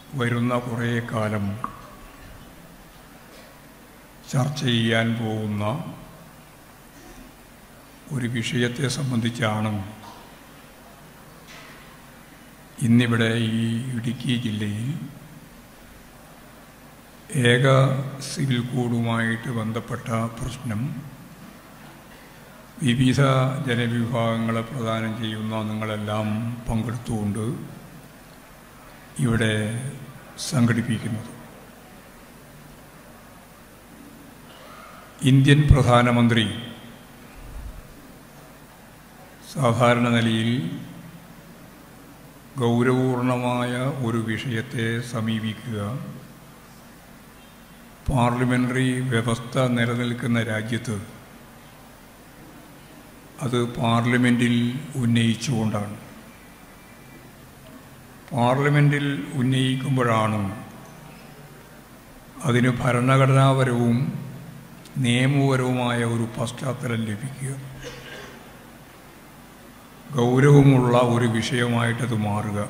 വരുന്ന കുറേ കാലം ചർച്ച ചെയ്യാൻ പോകുന്ന ഒരു വിഷയത്തെ സംബന്ധിച്ചാണ് ഇന്നിവിടെ ഈ ഇടുക്കി ജില്ലയിൽ ഏക സിവിൽ കോഡുമായിട്ട് ബന്ധപ്പെട്ട പ്രശ്നം വിവിധ ജനവിഭാഗങ്ങളെ പ്രദാനം ചെയ്യുന്ന നിങ്ങളെല്ലാം പങ്കെടുത്തുകൊണ്ട് ഇവിടെ സംഘടിപ്പിക്കുന്നത് ഇന്ത്യൻ പ്രധാനമന്ത്രി സാധാരണ നിലയിൽ ഗൗരവപൂർണമായ ഒരു വിഷയത്തെ സമീപിക്കുക പാർലമെൻ്ററി വ്യവസ്ഥ നിലനിൽക്കുന്ന രാജ്യത്ത് അത് പാർലമെൻറ്റിൽ ഉന്നയിച്ചുകൊണ്ടാണ് പാർലമെൻറ്റിൽ ഉന്നയിക്കുമ്പോഴാണ് അതിന് ഭരണഘടനാപരവും നിയമപരവുമായ ഒരു പശ്ചാത്തലം ലഭിക്കുക ഗൗരവമുള്ള ഒരു വിഷയമായിട്ടത് മാറുക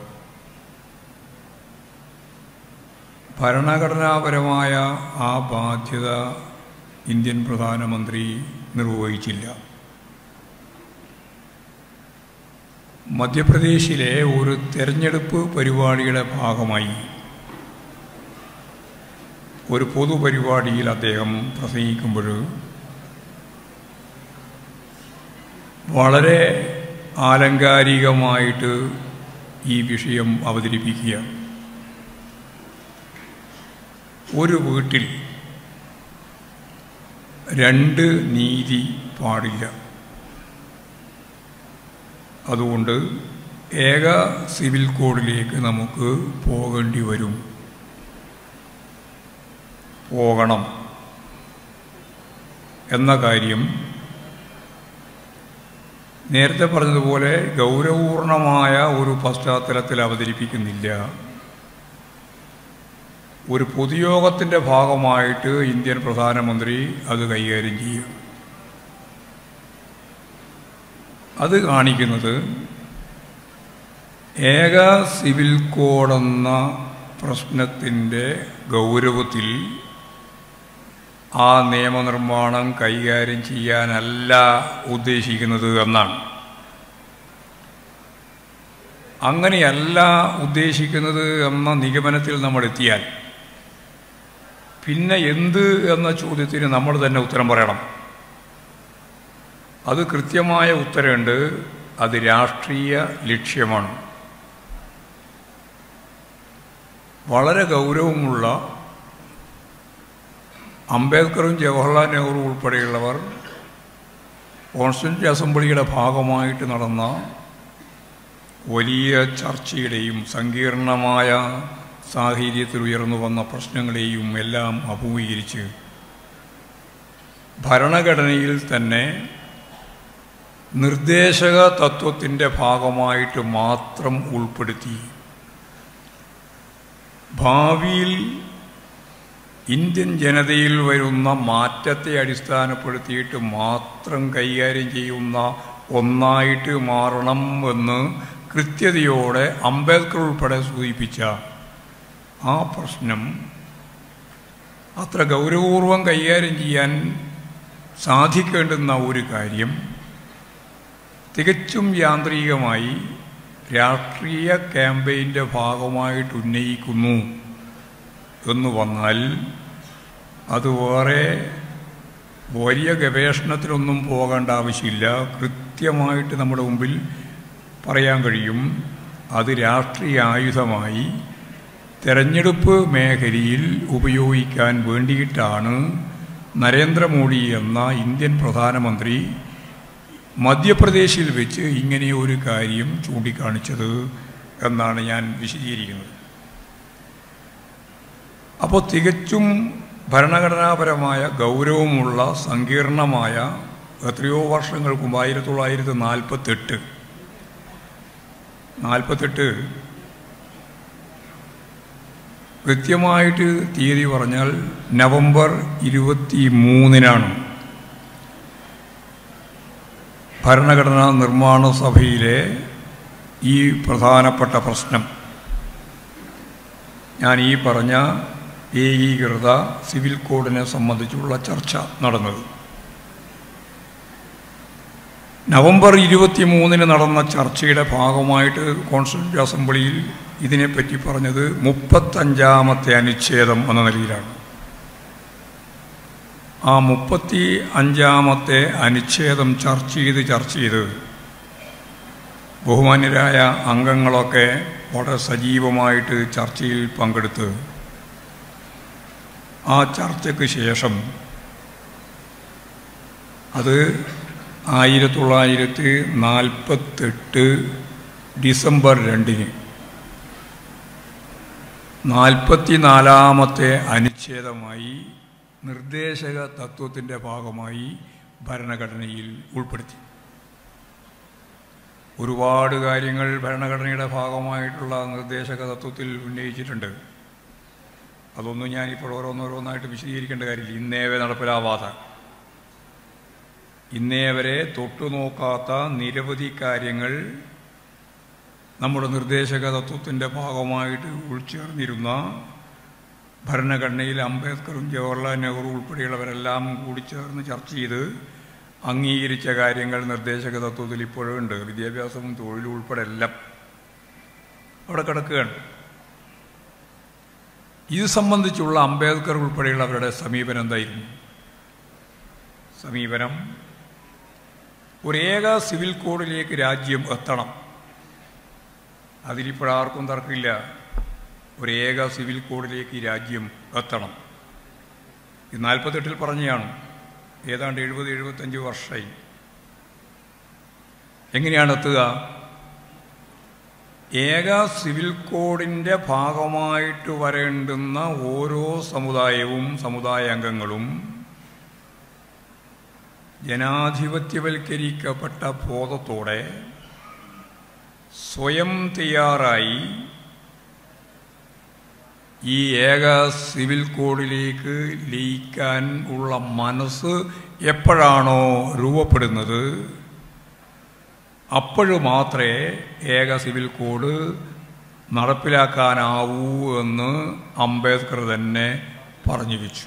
ഭരണഘടനാപരമായ ആ ബാധ്യത ഇന്ത്യൻ പ്രധാനമന്ത്രി നിർവഹിച്ചില്ല മധ്യപ്രദേശിലെ ഒരു തെരഞ്ഞെടുപ്പ് പരിപാടിയുടെ ഭാഗമായി ഒരു പൊതുപരിപാടിയിൽ അദ്ദേഹം പ്രസംഗിക്കുമ്പോൾ വളരെ ആലങ്കാരികമായിട്ട് ഈ വിഷയം അവതരിപ്പിക്കുക ഒരു വീട്ടിൽ രണ്ട് നീതി പാടില്ല അതുകൊണ്ട് ഏക സിവിൽ കോഡിലേക്ക് നമുക്ക് പോകേണ്ടി വരും പോകണം എന്ന കാര്യം നേരത്തെ പറഞ്ഞതുപോലെ ഗൗരവപൂർണമായ ഒരു പശ്ചാത്തലത്തിൽ അവതരിപ്പിക്കുന്നില്ല ഒരു പൊതുയോഗത്തിൻ്റെ ഭാഗമായിട്ട് ഇന്ത്യൻ പ്രധാനമന്ത്രി അത് കൈകാര്യം ചെയ്യും അത് കാണിക്കുന്നത് ഏക സിവിൽ കോഡെന്ന പ്രശ്നത്തിൻ്റെ ഗൗരവത്തിൽ ആ നിയമനിർമ്മാണം കൈകാര്യം ചെയ്യാനല്ല ഉദ്ദേശിക്കുന്നത് എന്നാണ് അങ്ങനെയല്ല ഉദ്ദേശിക്കുന്നത് എന്ന നിഗമനത്തിൽ നമ്മൾ എത്തിയാൽ പിന്നെ എന്ത് എന്ന ചോദ്യത്തിന് നമ്മൾ തന്നെ ഉത്തരം പറയണം അത് കൃത്യമായ ഉത്തരമുണ്ട് അത് രാഷ്ട്രീയ ലക്ഷ്യമാണ് വളരെ ഗൗരവമുള്ള അംബേദ്കറും ജവഹർലാൽ നെഹ്റു ഉൾപ്പെടെയുള്ളവർ കോൺസ്റ്റിറ്റ്യൂന്റ് അസംബ്ലിയുടെ ഭാഗമായിട്ട് നടന്ന വലിയ ചർച്ചയുടെയും സങ്കീർണമായ സാഹചര്യത്തിൽ ഉയർന്നു വന്ന പ്രശ്നങ്ങളെയും എല്ലാം അഭിമുഖീകരിച്ച് ഭരണഘടനയിൽ തന്നെ നിർദ്ദേശക തത്വത്തിൻ്റെ ഭാഗമായിട്ട് മാത്രം ഉൾപ്പെടുത്തി ഭാവിയിൽ ഇന്ത്യൻ ജനതയിൽ വരുന്ന മാറ്റത്തെ അടിസ്ഥാനപ്പെടുത്തിയിട്ട് മാത്രം കൈകാര്യം ചെയ്യുന്ന ഒന്നായിട്ട് മാറണം എന്ന് കൃത്യതയോടെ അംബേദ്കർ ഉൾപ്പെടെ സൂചിപ്പിച്ച ആ പ്രശ്നം അത്ര ഗൗരവപൂർവം കൈകാര്യം ചെയ്യാൻ സാധിക്കേണ്ടുന്ന ഒരു കാര്യം തികച്ചും യാന്ത്രികമായി രാഷ്ട്രീയ ക്യാമ്പയിൻ്റെ ഭാഗമായിട്ട് ഉന്നയിക്കുന്നു എന്ന് വന്നാൽ അത് വേറെ വലിയ ഗവേഷണത്തിലൊന്നും പോകേണ്ട ആവശ്യമില്ല കൃത്യമായിട്ട് നമ്മുടെ മുമ്പിൽ പറയാൻ കഴിയും അത് രാഷ്ട്രീയ ആയുധമായി തെരഞ്ഞെടുപ്പ് മേഖലയിൽ ഉപയോഗിക്കാൻ വേണ്ടിയിട്ടാണ് നരേന്ദ്രമോദി എന്ന ഇന്ത്യൻ പ്രധാനമന്ത്രി മധ്യപ്രദേശിൽ വെച്ച് ഇങ്ങനെ ഒരു കാര്യം ചൂണ്ടിക്കാണിച്ചത് എന്നാണ് ഞാൻ വിശദീകരിക്കുന്നത് അപ്പോൾ തികച്ചും ഭരണഘടനാപരമായ ഗൗരവമുള്ള സങ്കീർണമായ എത്രയോ വർഷങ്ങൾക്ക് മുമ്പ് ആയിരത്തി തൊള്ളായിരത്തി നാൽപ്പത്തെട്ട് നാൽപ്പത്തെട്ട് കൃത്യമായിട്ട് തീയതി പറഞ്ഞാൽ നവംബർ ഇരുപത്തി മൂന്നിനാണ് ഭരണഘടനാ നിർമ്മാണ സഭയിലെ ഈ പ്രധാനപ്പെട്ട പ്രശ്നം ഞാൻ ഈ പറഞ്ഞ ഏകീകൃത സിവിൽ കോഡിനെ സംബന്ധിച്ചുള്ള ചർച്ച നടന്നത് നവംബർ ഇരുപത്തി മൂന്നിന് നടന്ന ചർച്ചയുടെ ഭാഗമായിട്ട് കോൺസ്റ്റിറ്റ്യൂന്റ് അസംബ്ലിയിൽ ഇതിനെപ്പറ്റി പറഞ്ഞത് മുപ്പത്തഞ്ചാമത്തെ അനുച്ഛേദം എന്ന നിലയിലാണ് ആ മുപ്പത്തി അഞ്ചാമത്തെ അനുച്ഛേദം ചർച്ച ചെയ്ത് ചർച്ച ചെയ്ത് ബഹുമാന്യരായ അംഗങ്ങളൊക്കെ വളരെ സജീവമായിട്ട് ചർച്ചയിൽ പങ്കെടുത്ത് ആ ചർച്ചയ്ക്ക് ശേഷം അത് ആയിരത്തി തൊള്ളായിരത്തി നാൽപ്പത്തെട്ട് ഡിസംബർ രണ്ടിന് നാൽപ്പത്തിനാലാമത്തെ അനുച്ഛേദമായി നിർദ്ദേശക തത്വത്തിൻ്റെ ഭാഗമായി ഭരണഘടനയിൽ ഉൾപ്പെടുത്തി ഒരുപാട് കാര്യങ്ങൾ ഭരണഘടനയുടെ ഭാഗമായിട്ടുള്ള നിർദ്ദേശക തത്വത്തിൽ ഉന്നയിച്ചിട്ടുണ്ട് അതൊന്നും ഞാനിപ്പോൾ ഓരോന്നോരോന്നായിട്ട് വിശദീകരിക്കേണ്ട കാര്യമില്ല ഇന്നേവെ നടപ്പിലാവാത്ത ഇന്നേ വരെ തൊട്ടുനോക്കാത്ത നിരവധി കാര്യങ്ങൾ നമ്മുടെ നിർദ്ദേശക തത്വത്തിൻ്റെ ഭാഗമായിട്ട് ഉൾച്ചേർന്നിരുന്ന ഭരണഘടനയിൽ അംബേദ്കറും ജവഹർലാൽ നെഹ്റു ഉൾപ്പെടെയുള്ളവരെല്ലാം കൂടി ചേർന്ന് ചർച്ച ചെയ്ത് അംഗീകരിച്ച കാര്യങ്ങൾ നിർദ്ദേശക തത്വത്തിൽ ഇപ്പോഴും ഉണ്ട് വിദ്യാഭ്യാസവും തൊഴിലും ഉൾപ്പെടെ എല്ലാം അവിടെ കിടക്കുകയാണ് ഇത് സംബന്ധിച്ചുള്ള അംബേദ്കർ ഉൾപ്പെടെയുള്ളവരുടെ സമീപനം എന്തായിരുന്നു സമീപനം ഒരേക സിവിൽ കോഡിലേക്ക് രാജ്യം എത്തണം അതിലിപ്പോഴാർക്കും തർക്കമില്ല ഒരേക സിവിൽ കോഡിലേക്ക് ഈ രാജ്യം എത്തണം ഇത് നാൽപ്പത്തെട്ടിൽ പറഞ്ഞതാണ് ഏതാണ്ട് എഴുപത് എഴുപത്തഞ്ച് വർഷമായി എങ്ങനെയാണ് എത്തുക ഏക സിവിൽ കോഡിൻ്റെ ഭാഗമായിട്ട് വരേണ്ടുന്ന ഓരോ സമുദായവും സമുദായ അംഗങ്ങളും ജനാധിപത്യവൽക്കരിക്കപ്പെട്ട ബോധത്തോടെ സ്വയം തയ്യാറായി ഈ ഏക സിവിൽ കോഡിലേക്ക് ലയിക്കാൻ ഉള്ള മനസ്സ് എപ്പോഴാണോ രൂപപ്പെടുന്നത് അപ്പോഴ് മാത്രമേ ഏക സിവിൽ കോഡ് നടപ്പിലാക്കാനാവൂ എന്ന് അംബേദ്കർ തന്നെ പറഞ്ഞു വെച്ചു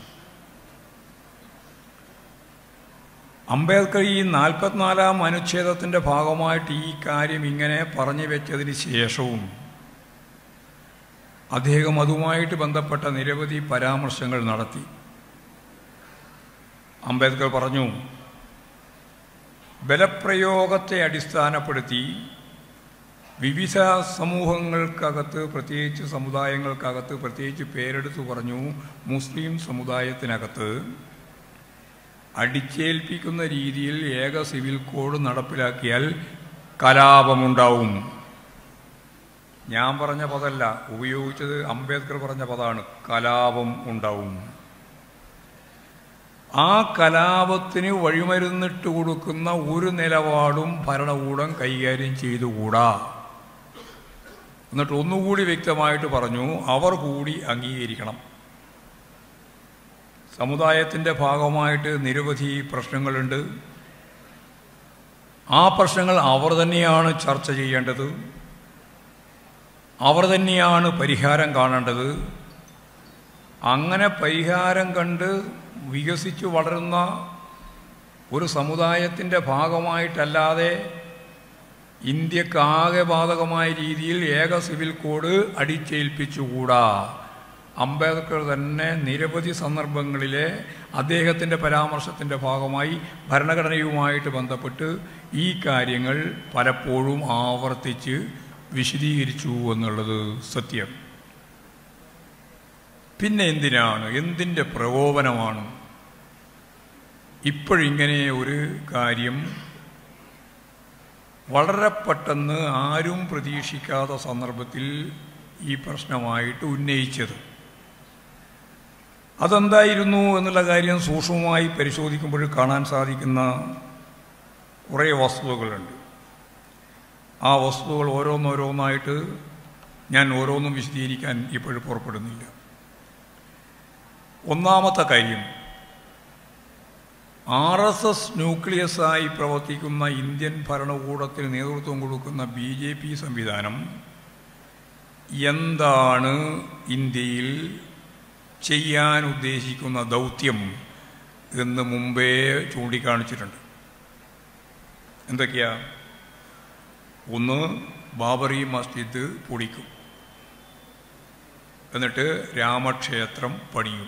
അംബേദ്കർ ഈ നാൽപ്പത്തിനാലാം അനുച്ഛേദത്തിൻ്റെ ഭാഗമായിട്ട് ഈ കാര്യം ഇങ്ങനെ പറഞ്ഞു വെച്ചതിന് ശേഷവും അദ്ദേഹം അതുമായിട്ട് ബന്ധപ്പെട്ട നിരവധി പരാമർശങ്ങൾ നടത്തി അംബേദ്കർ പറഞ്ഞു ബലപ്രയോഗത്തെ അടിസ്ഥാനപ്പെടുത്തി വിവിധ സമൂഹങ്ങൾക്കകത്ത് പ്രത്യേകിച്ച് സമുദായങ്ങൾക്കകത്ത് പ്രത്യേകിച്ച് പേരെടുത്ത് പറഞ്ഞു മുസ്ലിം സമുദായത്തിനകത്ത് അടിച്ചേൽപ്പിക്കുന്ന രീതിയിൽ ഏക സിവിൽ കോഡ് നടപ്പിലാക്കിയാൽ കലാപമുണ്ടാവും ഞാൻ പറഞ്ഞ പദമല്ല ഉപയോഗിച്ചത് അംബേദ്കർ പറഞ്ഞ പദമാണ് കലാപം ഉണ്ടാവും ആ കലാപത്തിന് വഴിമരുന്നിട്ട് കൊടുക്കുന്ന ഒരു നിലപാടും ഭരണകൂടം കൈകാര്യം ചെയ്തുകൂടാ എന്നിട്ട് ഒന്നുകൂടി വ്യക്തമായിട്ട് പറഞ്ഞു അവർ കൂടി അംഗീകരിക്കണം സമുദായത്തിൻ്റെ ഭാഗമായിട്ട് നിരവധി പ്രശ്നങ്ങളുണ്ട് ആ പ്രശ്നങ്ങൾ അവർ തന്നെയാണ് ചർച്ച ചെയ്യേണ്ടത് അവർ തന്നെയാണ് പരിഹാരം കാണേണ്ടത് അങ്ങനെ പരിഹാരം കണ്ട് വികസിച്ചു വളരുന്ന ഒരു സമുദായത്തിൻ്റെ ഭാഗമായിട്ടല്ലാതെ ഇന്ത്യക്ക് ആകെ ബാധകമായ രീതിയിൽ ഏക സിവിൽ കോഡ് അടിച്ചേൽപ്പിച്ചുകൂടാ അംബേദ്കർ തന്നെ നിരവധി സന്ദർഭങ്ങളിലെ അദ്ദേഹത്തിൻ്റെ പരാമർശത്തിൻ്റെ ഭാഗമായി ഭരണഘടനയുമായിട്ട് ബന്ധപ്പെട്ട് ഈ കാര്യങ്ങൾ പലപ്പോഴും ആവർത്തിച്ച് വിശദീകരിച്ചു എന്നുള്ളത് സത്യം പിന്നെ എന്തിനാണ് എന്തിൻ്റെ പ്രകോപനമാണ് ഇപ്പോഴിങ്ങനെ ഒരു കാര്യം വളരെ പെട്ടെന്ന് ആരും പ്രതീക്ഷിക്കാത്ത സന്ദർഭത്തിൽ ഈ പ്രശ്നമായിട്ട് ഉന്നയിച്ചത് അതെന്തായിരുന്നു എന്നുള്ള കാര്യം സൂക്ഷ്മമായി പരിശോധിക്കുമ്പോൾ കാണാൻ സാധിക്കുന്ന കുറേ വസ്തുതകളുണ്ട് ആ വസ്തുതകൾ ഓരോന്നോരോന്നായിട്ട് ഞാൻ ഓരോന്നും വിശദീകരിക്കാൻ ഇപ്പോഴും പുറപ്പെടുന്നില്ല ഒന്നാമത്തെ കാര്യം ആർ എസ് എസ് ന്യൂക്ലിയസായി പ്രവർത്തിക്കുന്ന ഇന്ത്യൻ ഭരണകൂടത്തിന് നേതൃത്വം കൊടുക്കുന്ന ബി ജെ പി സംവിധാനം എന്താണ് ഇന്ത്യയിൽ ചെയ്യാൻ ഉദ്ദേശിക്കുന്ന ദൗത്യം എന്ന് മുമ്പേ ചൂണ്ടിക്കാണിച്ചിട്ടുണ്ട് എന്തൊക്കെയാ ഒന്ന് ബാബറി മസ്ജിദ് പൊളിക്കും എന്നിട്ട് രാമക്ഷേത്രം പണിയും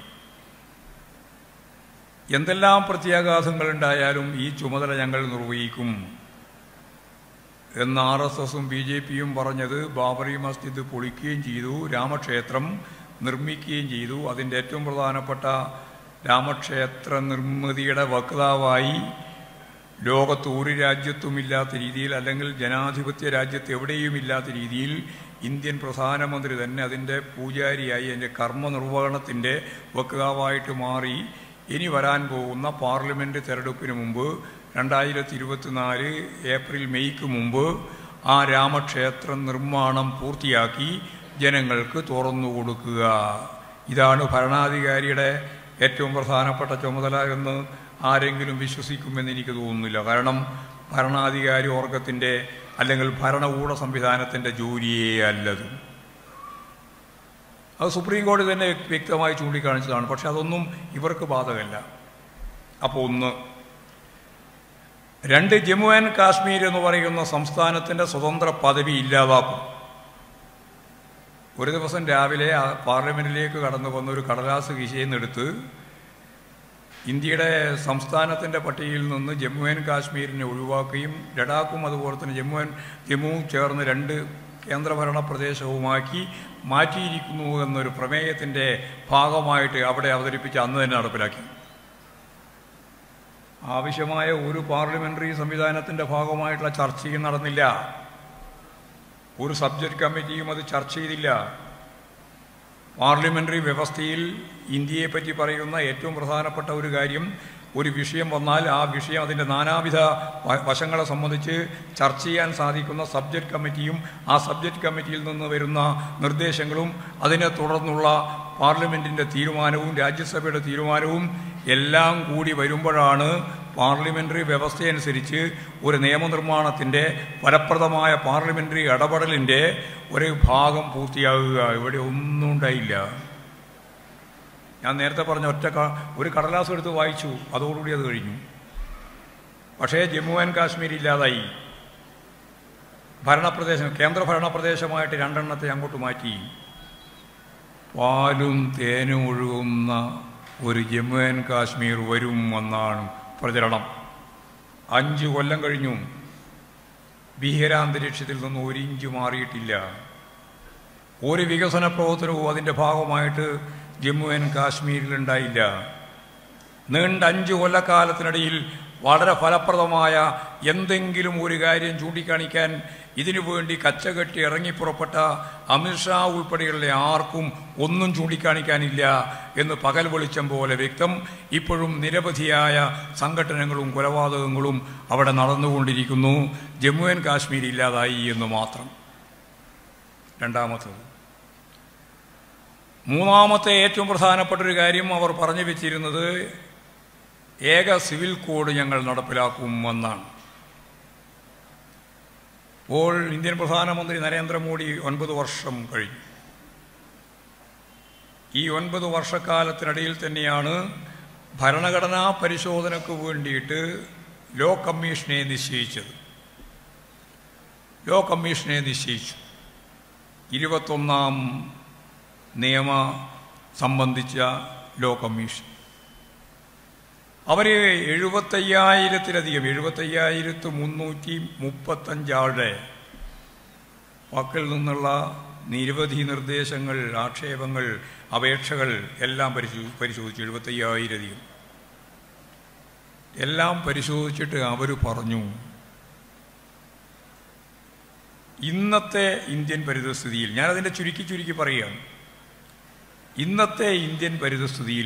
എന്തെല്ലാം പ്രത്യാഘാതങ്ങളുണ്ടായാലും ഈ ചുമതല ഞങ്ങൾ നിർവഹിക്കും എന്ന് ആർ എസ് എസും ബി ജെ പിയും പറഞ്ഞത് ബാബറി മസ്ജിദ് പൊളിക്കുകയും ചെയ്തു രാമക്ഷേത്രം നിർമ്മിക്കുകയും ചെയ്തു അതിൻ്റെ ഏറ്റവും പ്രധാനപ്പെട്ട രാമക്ഷേത്ര നിർമ്മിതിയുടെ വക്താവായി ലോകത്ത് ഒരു രാജ്യത്തും ഇല്ലാത്ത രീതിയിൽ അല്ലെങ്കിൽ ജനാധിപത്യ രാജ്യത്ത് എവിടെയും ഇല്ലാത്ത രീതിയിൽ ഇന്ത്യൻ പ്രധാനമന്ത്രി തന്നെ അതിൻ്റെ പൂജാരിയായി അതിൻ്റെ കർമ്മനിർവഹണത്തിൻ്റെ വക്താവായിട്ട് മാറി ഇനി വരാൻ പോകുന്ന പാർലമെൻറ്റ് തെരഞ്ഞെടുപ്പിന് മുമ്പ് രണ്ടായിരത്തി ഇരുപത്തിനാല് ഏപ്രിൽ മെയ്ക്ക് മുമ്പ് ആ രാമക്ഷേത്ര നിർമ്മാണം പൂർത്തിയാക്കി ജനങ്ങൾക്ക് തുറന്നു കൊടുക്കുക ഇതാണ് ഭരണാധികാരിയുടെ ഏറ്റവും പ്രധാനപ്പെട്ട ചുമതല എന്ന് ആരെങ്കിലും വിശ്വസിക്കുമെന്ന് എനിക്ക് തോന്നുന്നില്ല കാരണം ഭരണാധികാരി വർഗത്തിൻ്റെ അല്ലെങ്കിൽ ഭരണകൂട സംവിധാനത്തിൻ്റെ ജോലിയേ അല്ലത് അത് സുപ്രീം കോടതി തന്നെ വ്യക്തമായി ചൂണ്ടിക്കാണിച്ചതാണ് പക്ഷെ അതൊന്നും ഇവർക്ക് ബാധകമല്ല അപ്പോൾ ഒന്ന് രണ്ട് ജമ്മു ആൻഡ് കാശ്മീർ എന്ന് പറയുന്ന സംസ്ഥാനത്തിൻ്റെ സ്വതന്ത്ര പദവി ഇല്ലാതാക്കും ഒരു ദിവസം രാവിലെ ആ പാർലമെന്റിലേക്ക് കടന്നു വന്ന ഒരു കടലാസ് കീശയെന്നെടുത്ത് ഇന്ത്യയുടെ സംസ്ഥാനത്തിൻ്റെ പട്ടികയിൽ നിന്ന് ജമ്മു ആൻഡ് കാശ്മീരിനെ ഒഴിവാക്കുകയും ലഡാക്കും അതുപോലെ തന്നെ ജമ്മു ആൻഡ് ജമ്മുവും ചേർന്ന് രണ്ട് കേന്ദ്രഭരണ പ്രദേശവുമാക്കി മാറ്റിയിരിക്കുന്നു എന്നൊരു പ്രമേയത്തിൻ്റെ ഭാഗമായിട്ട് അവിടെ അവതരിപ്പിച്ച് അന്ന് തന്നെ നടപ്പിലാക്കി ആവശ്യമായ ഒരു പാർലമെന്ററി സംവിധാനത്തിൻ്റെ ഭാഗമായിട്ടുള്ള ചർച്ചയും നടന്നില്ല ഒരു സബ്ജക്റ്റ് കമ്മിറ്റിയും അത് ചർച്ച ചെയ്തില്ല പാർലമെന്ററി വ്യവസ്ഥയിൽ ഇന്ത്യയെപ്പറ്റി പറയുന്ന ഏറ്റവും പ്രധാനപ്പെട്ട ഒരു കാര്യം ഒരു വിഷയം വന്നാൽ ആ വിഷയം അതിൻ്റെ നാനാവിധ വ- വശങ്ങളെ സംബന്ധിച്ച് ചർച്ച ചെയ്യാൻ സാധിക്കുന്ന സബ്ജക്റ്റ് കമ്മിറ്റിയും ആ സബ്ജക്റ്റ് കമ്മിറ്റിയിൽ നിന്ന് വരുന്ന നിർദ്ദേശങ്ങളും അതിനെ തുടർന്നുള്ള പാർലമെൻറ്റിൻ്റെ തീരുമാനവും രാജ്യസഭയുടെ തീരുമാനവും എല്ലാം കൂടി വരുമ്പോഴാണ് പാർലമെൻ്ററി വ്യവസ്ഥയനുസരിച്ച് ഒരു നിയമനിർമ്മാണത്തിൻ്റെ ഫലപ്രദമായ പാർലമെൻ്ററി ഇടപെടലിൻ്റെ ഒരു ഭാഗം പൂർത്തിയാകുക ഇവിടെ ഒന്നും ഉണ്ടായില്ല ഞാൻ നേരത്തെ പറഞ്ഞ ഒറ്റ ക- ഒരു കടലാസ് എടുത്ത് വായിച്ചു അതോടുകൂടി അത് കഴിഞ്ഞു പക്ഷേ ജമ്മു ആൻഡ് കാശ്മീർ ഇല്ലാതായി ഭരണപ്രദേശം കേന്ദ്ര ഭരണപ്രദേശമായിട്ട് രണ്ടെണ്ണത്തെ അങ്ങോട്ട് മാറ്റി പാലും തേനും ഒഴുകുന്ന ഒരു ജമ്മു ആൻഡ് കാശ്മീർ വരും എന്നാണ് പ്രചരണം അഞ്ച് കൊല്ലം കഴിഞ്ഞു ഭീകരാന്തരീക്ഷത്തിൽ നിന്ന് ഒരു ഇഞ്ച് മാറിയിട്ടില്ല ഒരു വികസന പ്രവർത്തനവും അതിൻ്റെ ഭാഗമായിട്ട് ജമ്മു ആൻഡ് കാശ്മീരിലുണ്ടായില്ല നീണ്ട അഞ്ച് കൊല്ലക്കാലത്തിനിടയിൽ വളരെ ഫലപ്രദമായ എന്തെങ്കിലും ഒരു കാര്യം ചൂണ്ടിക്കാണിക്കാൻ ഇതിനു വേണ്ടി കച്ചകെട്ടി ഇറങ്ങിപ്പുറപ്പെട്ട അമിത്ഷാ ഉൾപ്പെടെയുള്ള ആർക്കും ഒന്നും ചൂണ്ടിക്കാണിക്കാനില്ല എന്ന് പകൽ വെളിച്ചം പോലെ വ്യക്തം ഇപ്പോഴും നിരവധിയായ സംഘടനകളും കൊലപാതകങ്ങളും അവിടെ നടന്നുകൊണ്ടിരിക്കുന്നു ജമ്മു ആൻഡ് കാശ്മീർ ഇല്ലാതായി എന്ന് മാത്രം രണ്ടാമത്തത് മൂന്നാമത്തെ ഏറ്റവും പ്രധാനപ്പെട്ട ഒരു കാര്യം അവർ പറഞ്ഞു വെച്ചിരുന്നത് ഏക സിവിൽ കോഡ് ഞങ്ങൾ നടപ്പിലാക്കും എന്നാണ് ഇപ്പോൾ ഇന്ത്യൻ പ്രധാനമന്ത്രി നരേന്ദ്രമോദി ഒൻപത് വർഷം കഴിഞ്ഞു ഈ ഒൻപത് വർഷക്കാലത്തിനിടയിൽ തന്നെയാണ് ഭരണഘടനാ പരിശോധനയ്ക്ക് വേണ്ടിയിട്ട് ലോ കമ്മീഷനെ നിശ്ചയിച്ചത് ലോ കമ്മീഷനെ നിശ്ചയിച്ചു ഇരുപത്തൊന്നാം നിയമ സംബന്ധിച്ച ലോ കമ്മീഷൻ അവർ എഴുപത്തയ്യായിരത്തിലധികം എഴുപത്തയ്യായിരത്തി മുന്നൂറ്റി മുപ്പത്തഞ്ചാളുടെ പക്കൽ നിന്നുള്ള നിരവധി നിർദ്ദേശങ്ങൾ ആക്ഷേപങ്ങൾ അപേക്ഷകൾ എല്ലാം പരിശോ പരിശോധിച്ചു എഴുപത്തയ്യായിരധികം എല്ലാം പരിശോധിച്ചിട്ട് അവർ പറഞ്ഞു ഇന്നത്തെ ഇന്ത്യൻ പരിതസ്ഥിതിയിൽ ഞാനതിൻ്റെ ചുരുക്കി ചുരുക്കി പറയുകയാണ് ഇന്നത്തെ ഇന്ത്യൻ പരിതസ്ഥിതിയിൽ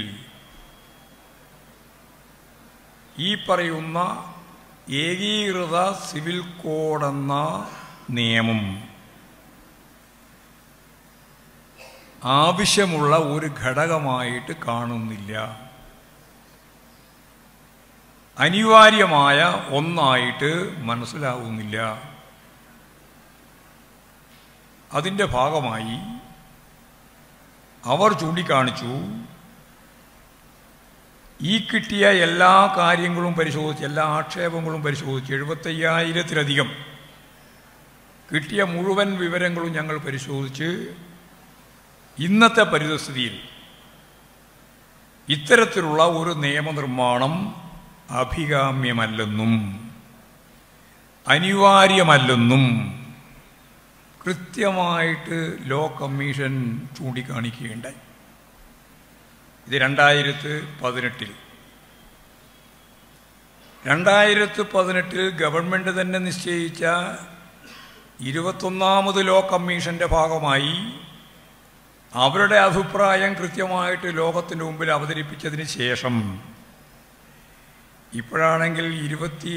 ഈ പറയുന്ന ഏകീകൃത സിവിൽ കോഡെന്ന നിയമം ആവശ്യമുള്ള ഒരു ഘടകമായിട്ട് കാണുന്നില്ല അനിവാര്യമായ ഒന്നായിട്ട് മനസ്സിലാവുന്നില്ല അതിൻ്റെ ഭാഗമായി അവർ ചൂണ്ടിക്കാണിച്ചു ഈ കിട്ടിയ എല്ലാ കാര്യങ്ങളും പരിശോധിച്ച് എല്ലാ ആക്ഷേപങ്ങളും പരിശോധിച്ച് എഴുപത്തയ്യായിരത്തിലധികം കിട്ടിയ മുഴുവൻ വിവരങ്ങളും ഞങ്ങൾ പരിശോധിച്ച് ഇന്നത്തെ പരിതസ്ഥിതിയിൽ ഇത്തരത്തിലുള്ള ഒരു നിയമനിർമ്മാണം അഭികാമ്യമല്ലെന്നും അനിവാര്യമല്ലെന്നും കൃത്യമായിട്ട് ലോ കമ്മീഷൻ ചൂണ്ടിക്കാണിക്കുകയുണ്ടായി ഇത് രണ്ടായിരത്തി പതിനെട്ടിൽ രണ്ടായിരത്തി പതിനെട്ടിൽ ഗവൺമെൻറ് തന്നെ നിശ്ചയിച്ച ഇരുപത്തൊന്നാമത് ലോ കമ്മീഷൻ്റെ ഭാഗമായി അവരുടെ അഭിപ്രായം കൃത്യമായിട്ട് ലോകത്തിൻ്റെ മുമ്പിൽ അവതരിപ്പിച്ചതിന് ശേഷം ഇപ്പോഴാണെങ്കിൽ ഇരുപത്തി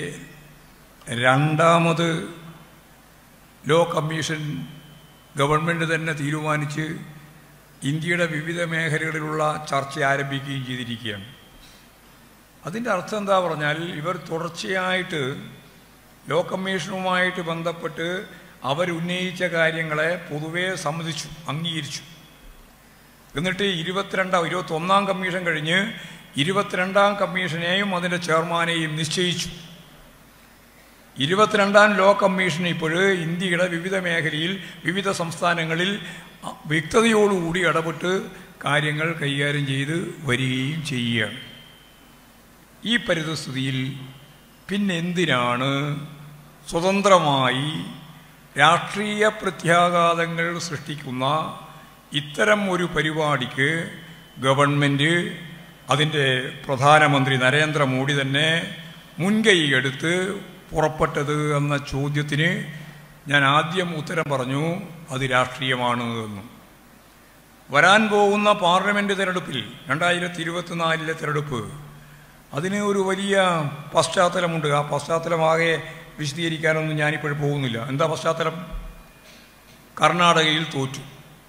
രണ്ടാമത് ലോ കമ്മീഷൻ ഗവൺമെൻറ് തന്നെ തീരുമാനിച്ച് ഇന്ത്യയുടെ വിവിധ മേഖലകളിലുള്ള ചർച്ച ആരംഭിക്കുകയും ചെയ്തിരിക്കുകയാണ് അതിൻ്റെ അർത്ഥം എന്താ പറഞ്ഞാൽ ഇവർ തുടർച്ചയായിട്ട് ലോ കമ്മീഷനുമായിട്ട് ബന്ധപ്പെട്ട് അവരുന്നയിച്ച കാര്യങ്ങളെ പൊതുവെ സമ്മതിച്ചു അംഗീകരിച്ചു എന്നിട്ട് ഇരുപത്തിരണ്ടാം ഇരുപത്തൊന്നാം കമ്മീഷൻ കഴിഞ്ഞ് ഇരുപത്തിരണ്ടാം കമ്മീഷനെയും അതിൻ്റെ ചെയർമാനെയും നിശ്ചയിച്ചു ഇരുപത്തിരണ്ടാം ലോ കമ്മീഷൻ ഇപ്പോൾ ഇന്ത്യയുടെ വിവിധ മേഖലയിൽ വിവിധ സംസ്ഥാനങ്ങളിൽ വ്യക്തതയോടുകൂടി ഇടപെട്ട് കാര്യങ്ങൾ കൈകാര്യം ചെയ്ത് വരികയും ചെയ്യുകയാണ് ഈ പരിതസ്ഥിതിയിൽ പിന്നെന്തിനാണ് സ്വതന്ത്രമായി രാഷ്ട്രീയ പ്രത്യാഘാതങ്ങൾ സൃഷ്ടിക്കുന്ന ഇത്തരം ഒരു പരിപാടിക്ക് ഗവൺമെൻറ് അതിൻ്റെ പ്രധാനമന്ത്രി നരേന്ദ്രമോദി തന്നെ മുൻകൈയെടുത്ത് പുറപ്പെട്ടത് എന്ന ചോദ്യത്തിന് ഞാൻ ആദ്യം ഉത്തരം പറഞ്ഞു അത് രാഷ്ട്രീയമാണ് എന്നും വരാൻ പോകുന്ന പാർലമെൻറ്റ് തിരഞ്ഞെടുപ്പിൽ രണ്ടായിരത്തി ഇരുപത്തിനാലിലെ തിരഞ്ഞെടുപ്പ് അതിന് ഒരു വലിയ പശ്ചാത്തലമുണ്ട് ആ പശ്ചാത്തലമാകെ വിശദീകരിക്കാനൊന്നും ഞാനിപ്പോൾ പോകുന്നില്ല എന്താ പശ്ചാത്തലം കർണാടകയിൽ തോറ്റു